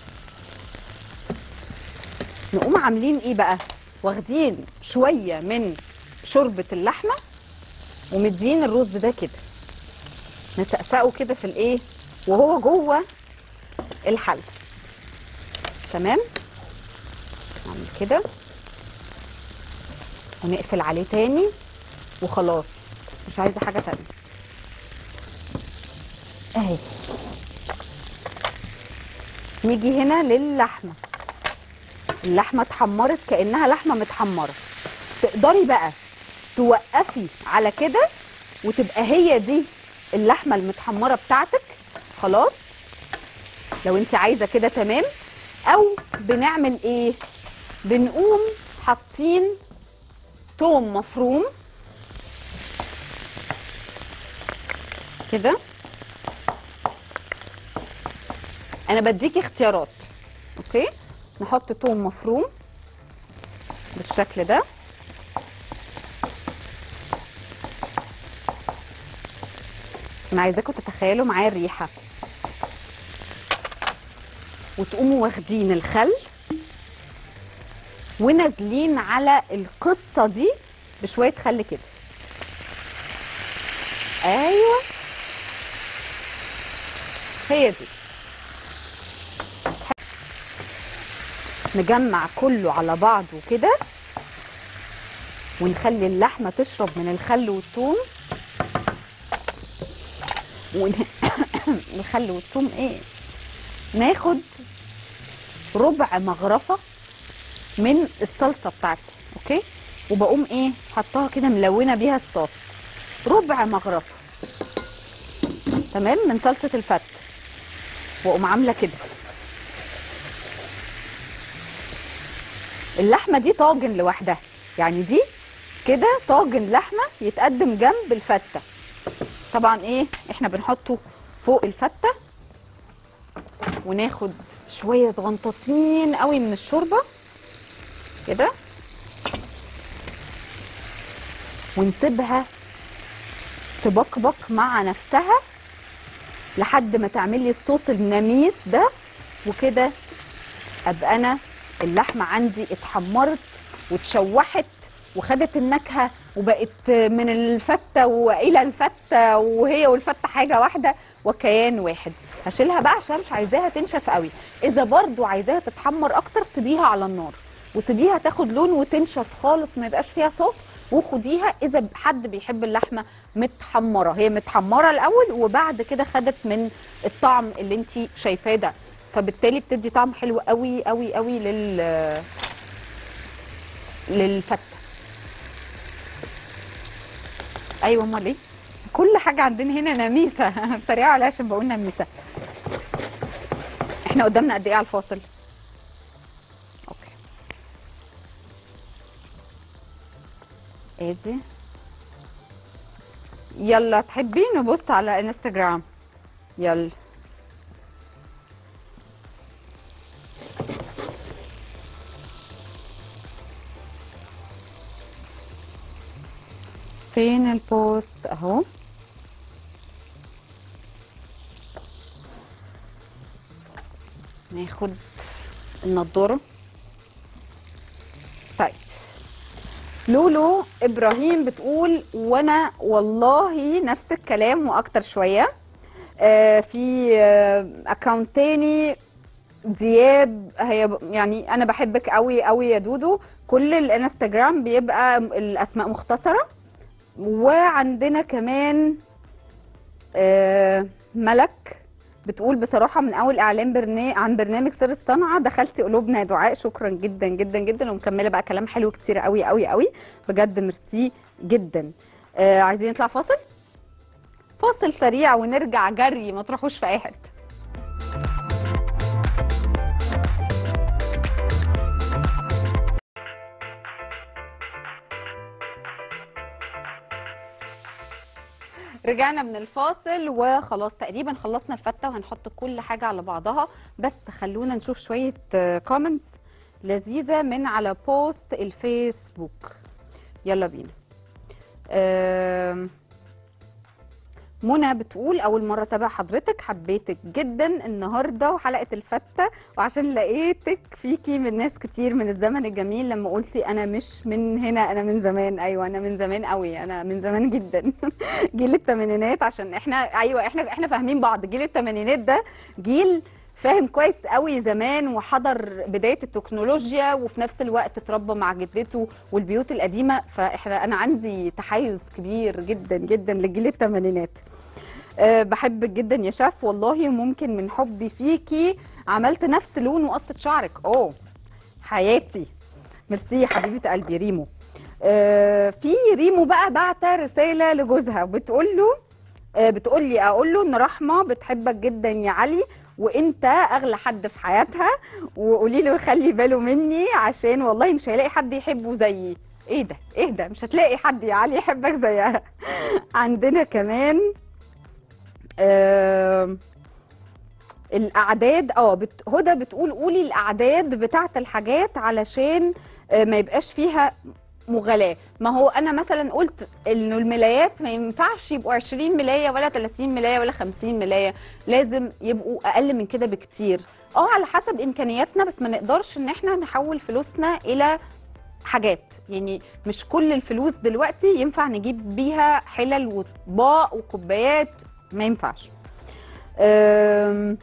نقوم عاملين ايه بقى واخدين شويه من شوربه اللحمه ومدين الرز ده كده نسقسقه كده في الايه وهو جوه الحل تمام نعمل كده ونقفل عليه تاني وخلاص مش عايزه حاجه تانية اهي نيجي هنا للحمه اللحمه اتحمرت كانها لحمه متحمره تقدري بقى توقفي على كده وتبقى هي دي اللحمه المتحمره بتاعتك خلاص لو انت عايزه كده تمام او بنعمل ايه بنقوم حاطين توم مفروم كده انا بديكي اختيارات اوكي نحط توم مفروم بالشكل ده انا عايزاكم تتخيلوا معايا الريحه وتقوموا واخدين الخل ونازلين على القصه دي بشويه خل كده ايوه هي دي نجمع كله على بعضه كده ونخلي اللحمه تشرب من الخل والثوم ون... الخل والثوم ايه ناخد ربع مغرفه من الصلصه بتاعتي اوكي وبقوم ايه حطاها كده ملونه بيها الصوص ربع مغرفه تمام من صلصه الفت واقوم عامله كده اللحمه دي طاجن لوحدها يعني دي كده طاجن لحمه يتقدم جنب الفته طبعا ايه احنا بنحطه فوق الفته وناخد شويه صغنطاطين قوي من الشوربه كده ونسيبها تبقبق مع نفسها لحد ما تعملي الصوص النميس ده وكده ابقى انا اللحمه عندي اتحمرت واتشوحت وخدت النكهه وبقت من الفته والى الفته وهي والفته حاجه واحده وكيان واحد هشيلها بقى عشان مش عايزاها تنشف قوي اذا برضو عايزاها تتحمر اكتر سيبيها على النار وسيبيها تاخد لون وتنشف خالص ما يبقاش فيها صوص وخديها اذا حد بيحب اللحمه متحمره هي متحمره الاول وبعد كده خدت من الطعم اللي انت شايفاه ده فبالتالي بتدي طعم حلو قوي قوي قوي لل للفته ايوه امال ايه كل حاجه عندنا هنا نميسه بتريقوا عليها عشان بقول نميسه احنا قدامنا قد ايه على الفاصل اوكي ادي يلا تحبين نبص على انستغرام يلا فين البوست اهو ناخد النضاره طيب لولو ابراهيم بتقول وانا والله نفس الكلام واكتر شويه آه في آه اكونت تاني دياب هي ب- يعني انا بحبك قوي قوي يا دودو كل الانستجرام بيبقى الاسماء مختصره وعندنا كمان آه، ملك بتقول بصراحة من أول إعلان برنا... عن برنامج سر الصنعة دخلتي قلوبنا يا دعاء شكرا جدا جدا جدا ومكملة بقى كلام حلو كتير قوي قوي قوي بجد ميرسي جدا آه عايزين نطلع فاصل؟ فاصل سريع ونرجع جري ما تروحوش في أي حتة رجعنا من الفاصل وخلاص تقريبا خلصنا الفتة وهنحط كل حاجة على بعضها بس خلونا نشوف شوية كومنتس لذيذة من على بوست الفيسبوك يلا بينا آم، منى بتقول اول مره اتابع حضرتك حبيتك جدا النهارده وحلقه الفته وعشان لقيتك فيكي من ناس كتير من الزمن الجميل لما قلتي انا مش من هنا انا من زمان ايوه انا من زمان قوي انا من زمان جدا جيل الثمانينات عشان احنا ايوه احنا احنا فاهمين بعض جيل الثمانينات ده جيل فاهم كويس قوي زمان وحضر بدايه التكنولوجيا وفي نفس الوقت اتربى مع جدته والبيوت القديمه فاحنا انا عندي تحيز كبير جدا جدا لجيل الثمانينات أه بحبك جدا يا شاف والله ممكن من حبي فيكي عملت نفس لون وقصة شعرك اوه حياتي ميرسي يا حبيبه قلبي ريمو أه في ريمو بقى بعت رساله لجوزها بتقول له أه بتقول لي اقول له ان رحمه بتحبك جدا يا علي وانت اغلى حد في حياتها وقولي له يخلي باله مني عشان والله مش هيلاقي حد يحبه زيي ايه ده ايه ده مش هتلاقي حد يا علي يحبك زيها عندنا كمان آم، الاعداد اه بت... هدى بتقول قولي الاعداد بتاعت الحاجات علشان آه، ما يبقاش فيها مغالاة ما هو انا مثلا قلت انه الملايات ما ينفعش يبقوا 20 ملاية ولا 30 ملاية ولا 50 ملاية لازم يبقوا اقل من كده بكتير اه على حسب امكانياتنا بس ما نقدرش ان احنا نحول فلوسنا الى حاجات يعني مش كل الفلوس دلوقتي ينفع نجيب بيها حلل واطباق وكوبايات ما ينفعش أم،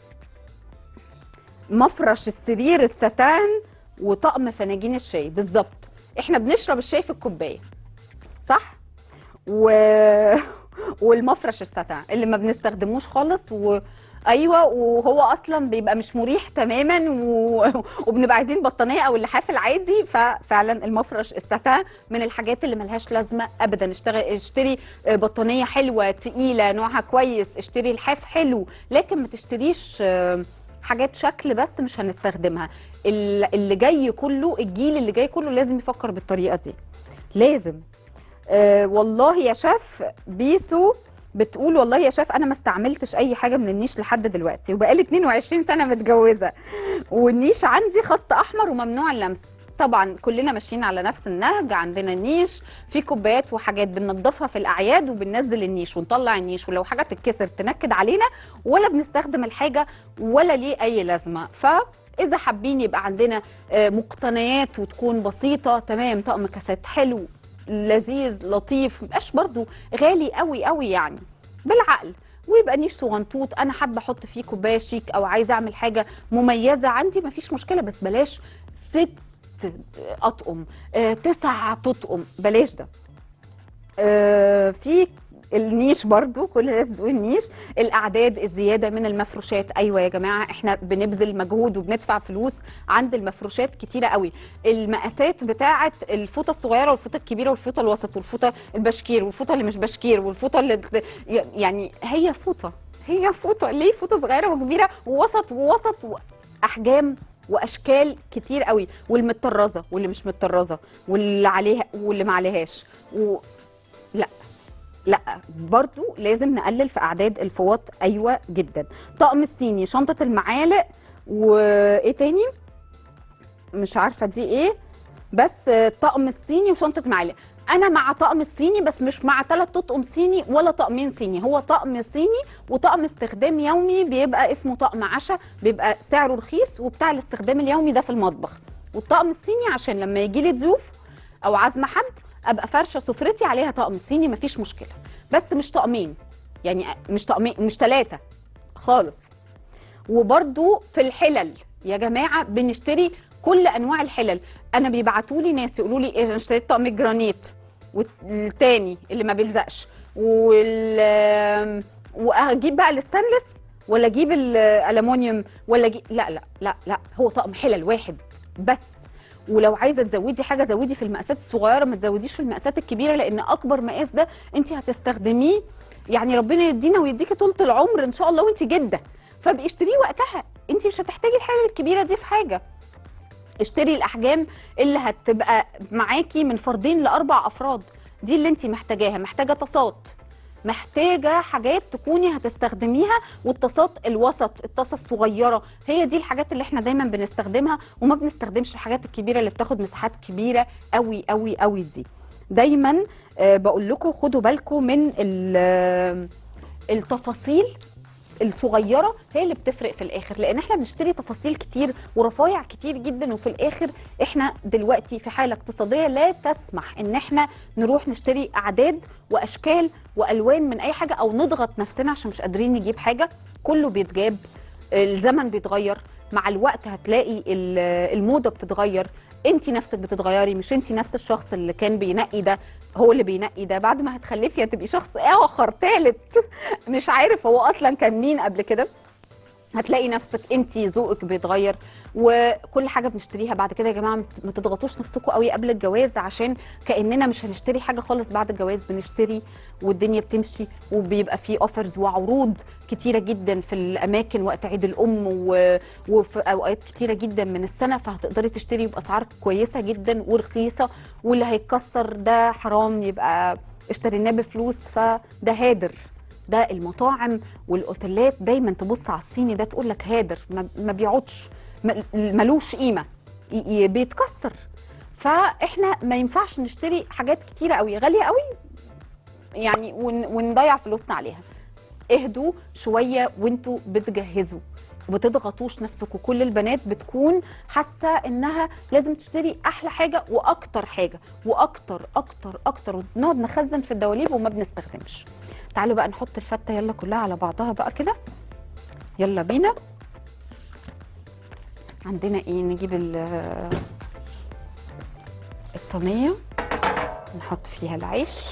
مفرش السرير الستان وطقم فناجين الشاي بالظبط احنا بنشرب الشاي في الكوبايه صح و... والمفرش الستان اللي ما بنستخدموش خالص و... ايوه وهو اصلا بيبقى مش مريح تماما و... وبنبقى عايزين بطانيه او اللحاف العادي ففعلا المفرش الستان من الحاجات اللي ملهاش لازمه ابدا اشتغل اشتري بطانيه حلوه تقيله نوعها كويس اشتري لحاف حلو لكن ما تشتريش آه، حاجات شكل بس مش هنستخدمها ال- اللي جاي كله الجيل اللي جاي كله لازم يفكر بالطريقه دي لازم آه والله يا شاف بيسو بتقول والله يا شاف انا ما استعملتش اي حاجه من النيش لحد دلوقتي وبقالي 22 سنه متجوزه والنيش عندي خط احمر وممنوع اللمس طبعا كلنا ماشيين على نفس النهج عندنا النيش في كوبايات وحاجات بننضفها في الاعياد وبننزل النيش ونطلع النيش ولو حاجه تتكسر تنكد علينا ولا بنستخدم الحاجه ولا ليه اي لازمه فاذا حابين يبقى عندنا آه، مقتنيات وتكون بسيطه تمام طقم كاسات حلو لذيذ لطيف مبقاش برضو غالي قوي قوي يعني بالعقل ويبقى نيش صغنطوط انا حابه احط فيه كوبايه شيك او عايزه اعمل حاجه مميزه عندي مفيش مشكله بس بلاش ست اطقم آه، تسع تطقم بلاش ده آه، في النيش برضو كل الناس بتقول النيش الاعداد الزياده من المفروشات ايوه يا جماعه احنا بنبذل مجهود وبندفع فلوس عند المفروشات كتيره قوي المقاسات بتاعه الفوطه الصغيره والفوطه الكبيره والفوطه الوسط والفوطه البشكير والفوطه اللي مش بشكير والفوطه اللي يعني هي فوطه هي فوطه ليه فوطه صغيره وكبيره ووسط ووسط واحجام واشكال كتير قوي والمتطرزه واللي مش متطرزه واللي عليها واللي ما عليهاش و... لا لا برضو لازم نقلل في اعداد الفوط ايوه جدا طقم الصيني شنطه المعالق وايه تاني مش عارفه دي ايه بس طقم الصيني وشنطه معالق انا مع طقم الصيني بس مش مع ثلاث تطقم صيني ولا طقمين صيني هو طقم صيني وطقم استخدام يومي بيبقى اسمه طقم عشاء بيبقى سعره رخيص وبتاع الاستخدام اليومي ده في المطبخ والطقم الصيني عشان لما يجي لي ضيوف او عازمه حد ابقى فرشه سفرتي عليها طقم صيني مفيش مشكله بس مش طقمين يعني مش طقمين مش ثلاثه خالص وبرده في الحلل يا جماعه بنشتري كل انواع الحلل انا بيبعتوا لي ناس يقولوا لي ايه انا اشتريت طقم الجرانيت والتاني اللي ما بيلزقش وال واجيب بقى الستانلس ولا اجيب الالومنيوم ولا أجيب... لا لا لا لا هو طقم حلل واحد بس ولو عايزه تزودي حاجه زودي في المقاسات الصغيره ما تزوديش في المقاسات الكبيره لان اكبر مقاس ده انت هتستخدميه يعني ربنا يدينا ويديكي طولة العمر ان شاء الله وانت جده فابقي اشتريه وقتها انت مش هتحتاجي الحاجه الكبيره دي في حاجه اشتري الاحجام اللي هتبقى معاكي من فردين لاربع افراد دي اللي انت محتاجاها محتاجه طاسات محتاجه حاجات تكوني هتستخدميها والطاسات الوسط الطاسه الصغيره هي دي الحاجات اللي احنا دايما بنستخدمها وما بنستخدمش الحاجات الكبيره اللي بتاخد مساحات كبيره قوي قوي قوي دي دايما آه بقول لكم خدوا بالكم من التفاصيل الصغيره هي اللي بتفرق في الاخر لان احنا بنشتري تفاصيل كتير ورفايع كتير جدا وفي الاخر احنا دلوقتي في حاله اقتصاديه لا تسمح ان احنا نروح نشتري اعداد واشكال والوان من اي حاجه او نضغط نفسنا عشان مش قادرين نجيب حاجه كله بيتجاب الزمن بيتغير مع الوقت هتلاقي الموضه بتتغير انت نفسك بتتغيري مش انت نفس الشخص اللي كان بينقي ده هو اللي بينقي ده بعد ما هتخلفي هتبقي شخص اخر ثالث مش عارف هو اصلا كان مين قبل كده هتلاقي نفسك انت ذوقك بيتغير وكل حاجه بنشتريها بعد كده يا جماعه ما تضغطوش نفسكم قوي قبل الجواز عشان كاننا مش هنشتري حاجه خالص بعد الجواز بنشتري والدنيا بتمشي وبيبقى في اوفرز وعروض كتيره جدا في الاماكن وقت عيد الام و... وفي اوقات كتيره جدا من السنه فهتقدري تشتري باسعار كويسه جدا ورخيصه واللي هيتكسر ده حرام يبقى اشتريناه بفلوس فده هادر ده المطاعم والاوتيلات دايما تبص على الصيني ده تقول لك هادر ما بيقعدش ملوش قيمه بيتكسر فاحنا ما ينفعش نشتري حاجات كتيره قوي غاليه قوي يعني ونضيع فلوسنا عليها اهدوا شويه وانتوا بتجهزوا وبتضغطوش نفسكم كل البنات بتكون حاسه انها لازم تشتري احلى حاجه واكتر حاجه واكتر اكتر اكتر ونقعد نخزن في الدواليب وما بنستخدمش تعالوا بقى نحط الفته يلا كلها على بعضها بقى كده يلا بينا عندنا ايه نجيب الصينيه نحط فيها العيش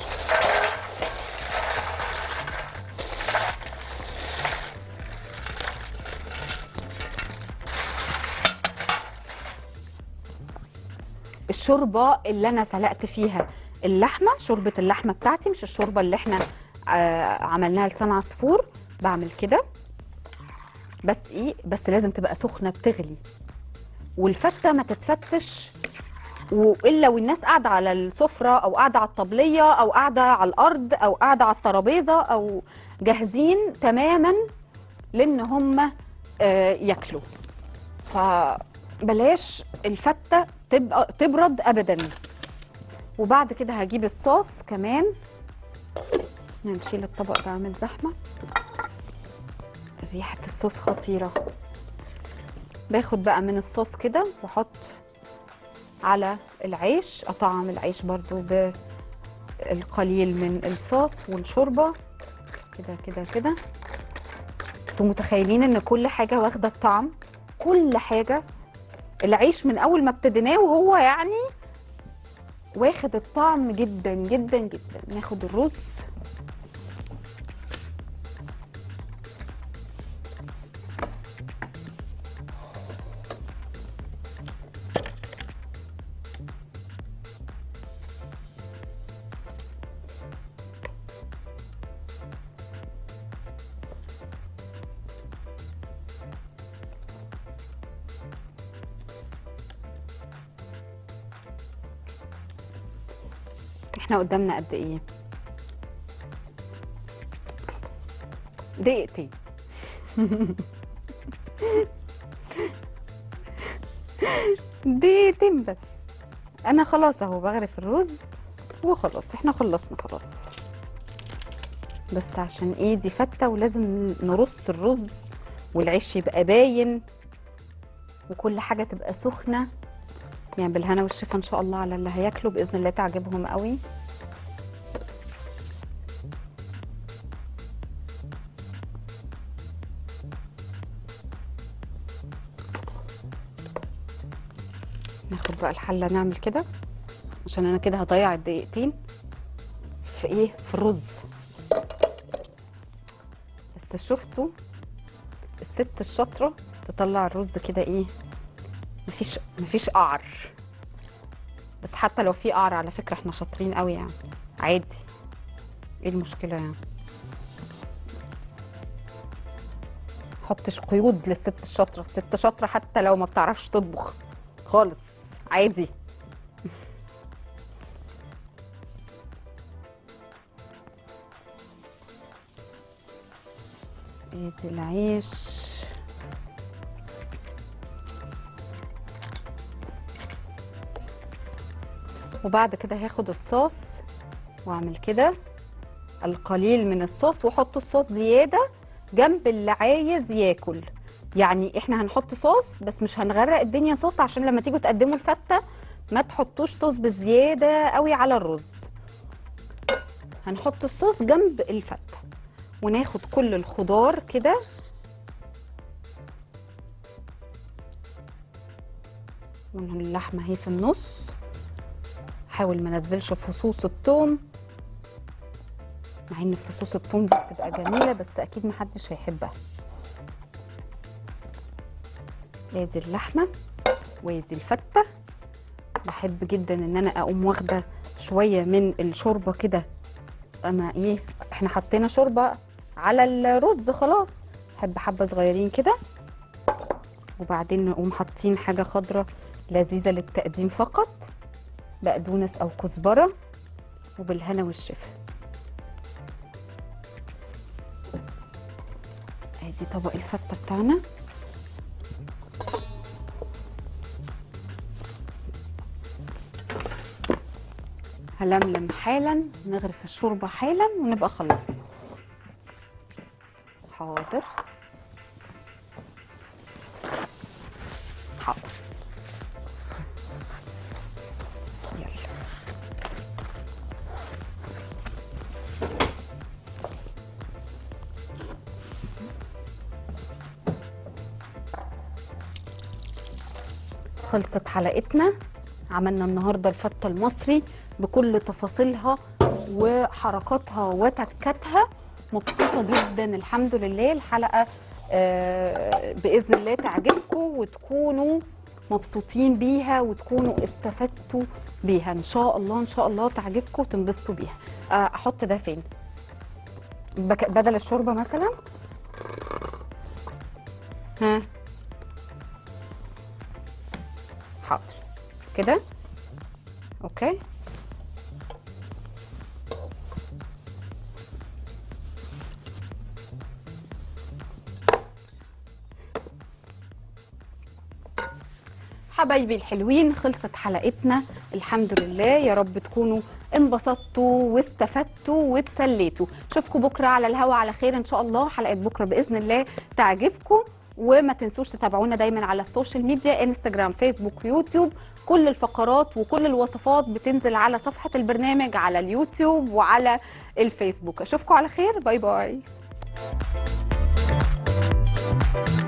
الشوربه اللي انا سلقت فيها اللحمه شوربه اللحمه بتاعتي مش الشوربه اللي احنا آه عملناها لسان عصفور بعمل كده بس ايه بس لازم تبقى سخنه بتغلي والفته ما تتفتش والا والناس قاعده على السفره او قاعده على الطبليه او قاعده على الارض او قاعده على الترابيزه او جاهزين تماما لان هم آه ياكلوا فبلاش الفته تبقى تبرد ابدا وبعد كده هجيب الصوص كمان نشيل الطبق ده عامل زحمه ريحه الصوص خطيره باخد بقى من الصوص كده واحط على العيش اطعم العيش برضو القليل من الصوص والشوربه كده كده كده انتوا متخيلين ان كل حاجه واخده الطعم كل حاجه العيش من اول ما ابتديناه وهو يعني واخد الطعم جدا جدا جدا ناخد الرز احنا قدامنا قد ايه دقيقتين دقيقتين بس انا خلاص اهو بغرف الرز وخلاص احنا خلصنا خلاص بس عشان ايه دي فته ولازم نرص الرز والعيش يبقى باين وكل حاجه تبقى سخنه يعني بالهنا والشفا ان شاء الله على اللي هياكلوا باذن الله تعجبهم قوي ناخد بقى الحله نعمل كده عشان انا كده هضيع الدقيقتين في ايه في الرز بس شفتوا الست الشاطره تطلع الرز كده ايه مفيش مفيش قعر بس حتى لو في قعر على فكره احنا شاطرين قوي يعني عادي ايه المشكله يعني حطش قيود للست الشاطره الست شاطره حتى لو ما بتعرفش تطبخ خالص عادي ادي العيش وبعد كده هاخد الصوص واعمل كده القليل من الصوص واحط الصوص زياده جنب اللي عايز ياكل يعني احنا هنحط صوص بس مش هنغرق الدنيا صوص عشان لما تيجوا تقدموا الفته ما تحطوش صوص بزياده قوي على الرز هنحط الصوص جنب الفته وناخد كل الخضار كده واللحمه اهي في النص حاول ما انزلش فصوص الثوم مع ان فصوص الثوم دي بتبقى جميله بس اكيد محدش هيحبها ادي اللحمه وادي الفته بحب جدا ان انا اقوم واخده شويه من الشوربه كده انا ايه احنا حطينا شوربه على الرز خلاص بحب حبه صغيرين كده وبعدين نقوم حاطين حاجه خضراء لذيذه للتقديم فقط بقدونس او كزبره وبالهنا والشفا ادي طبق الفته بتاعنا هلملم حالا نغرف الشوربه حالا ونبقى خلصنا حاضر حاضر يلا خلصت حلقتنا عملنا النهارده الفته المصري بكل تفاصيلها وحركاتها وتكاتها مبسوطه جدا الحمد لله الحلقه آه، باذن الله تعجبكم وتكونوا مبسوطين بيها وتكونوا استفدتوا بيها ان شاء الله ان شاء الله تعجبكم وتنبسطوا بيها آه، احط ده فين بك- بدل الشوربه مثلا ها حاضر كده اوكي حبايبي الحلوين خلصت حلقتنا الحمد لله يا رب تكونوا انبسطتوا واستفدتوا واتسليتوا اشوفكم بكره على الهوا على خير ان شاء الله حلقه بكره باذن الله تعجبكم وما تنسوش تتابعونا دايما على السوشيال ميديا انستجرام فيسبوك ويوتيوب كل الفقرات وكل الوصفات بتنزل على صفحة البرنامج على اليوتيوب وعلى الفيسبوك اشوفكم على خير باي باي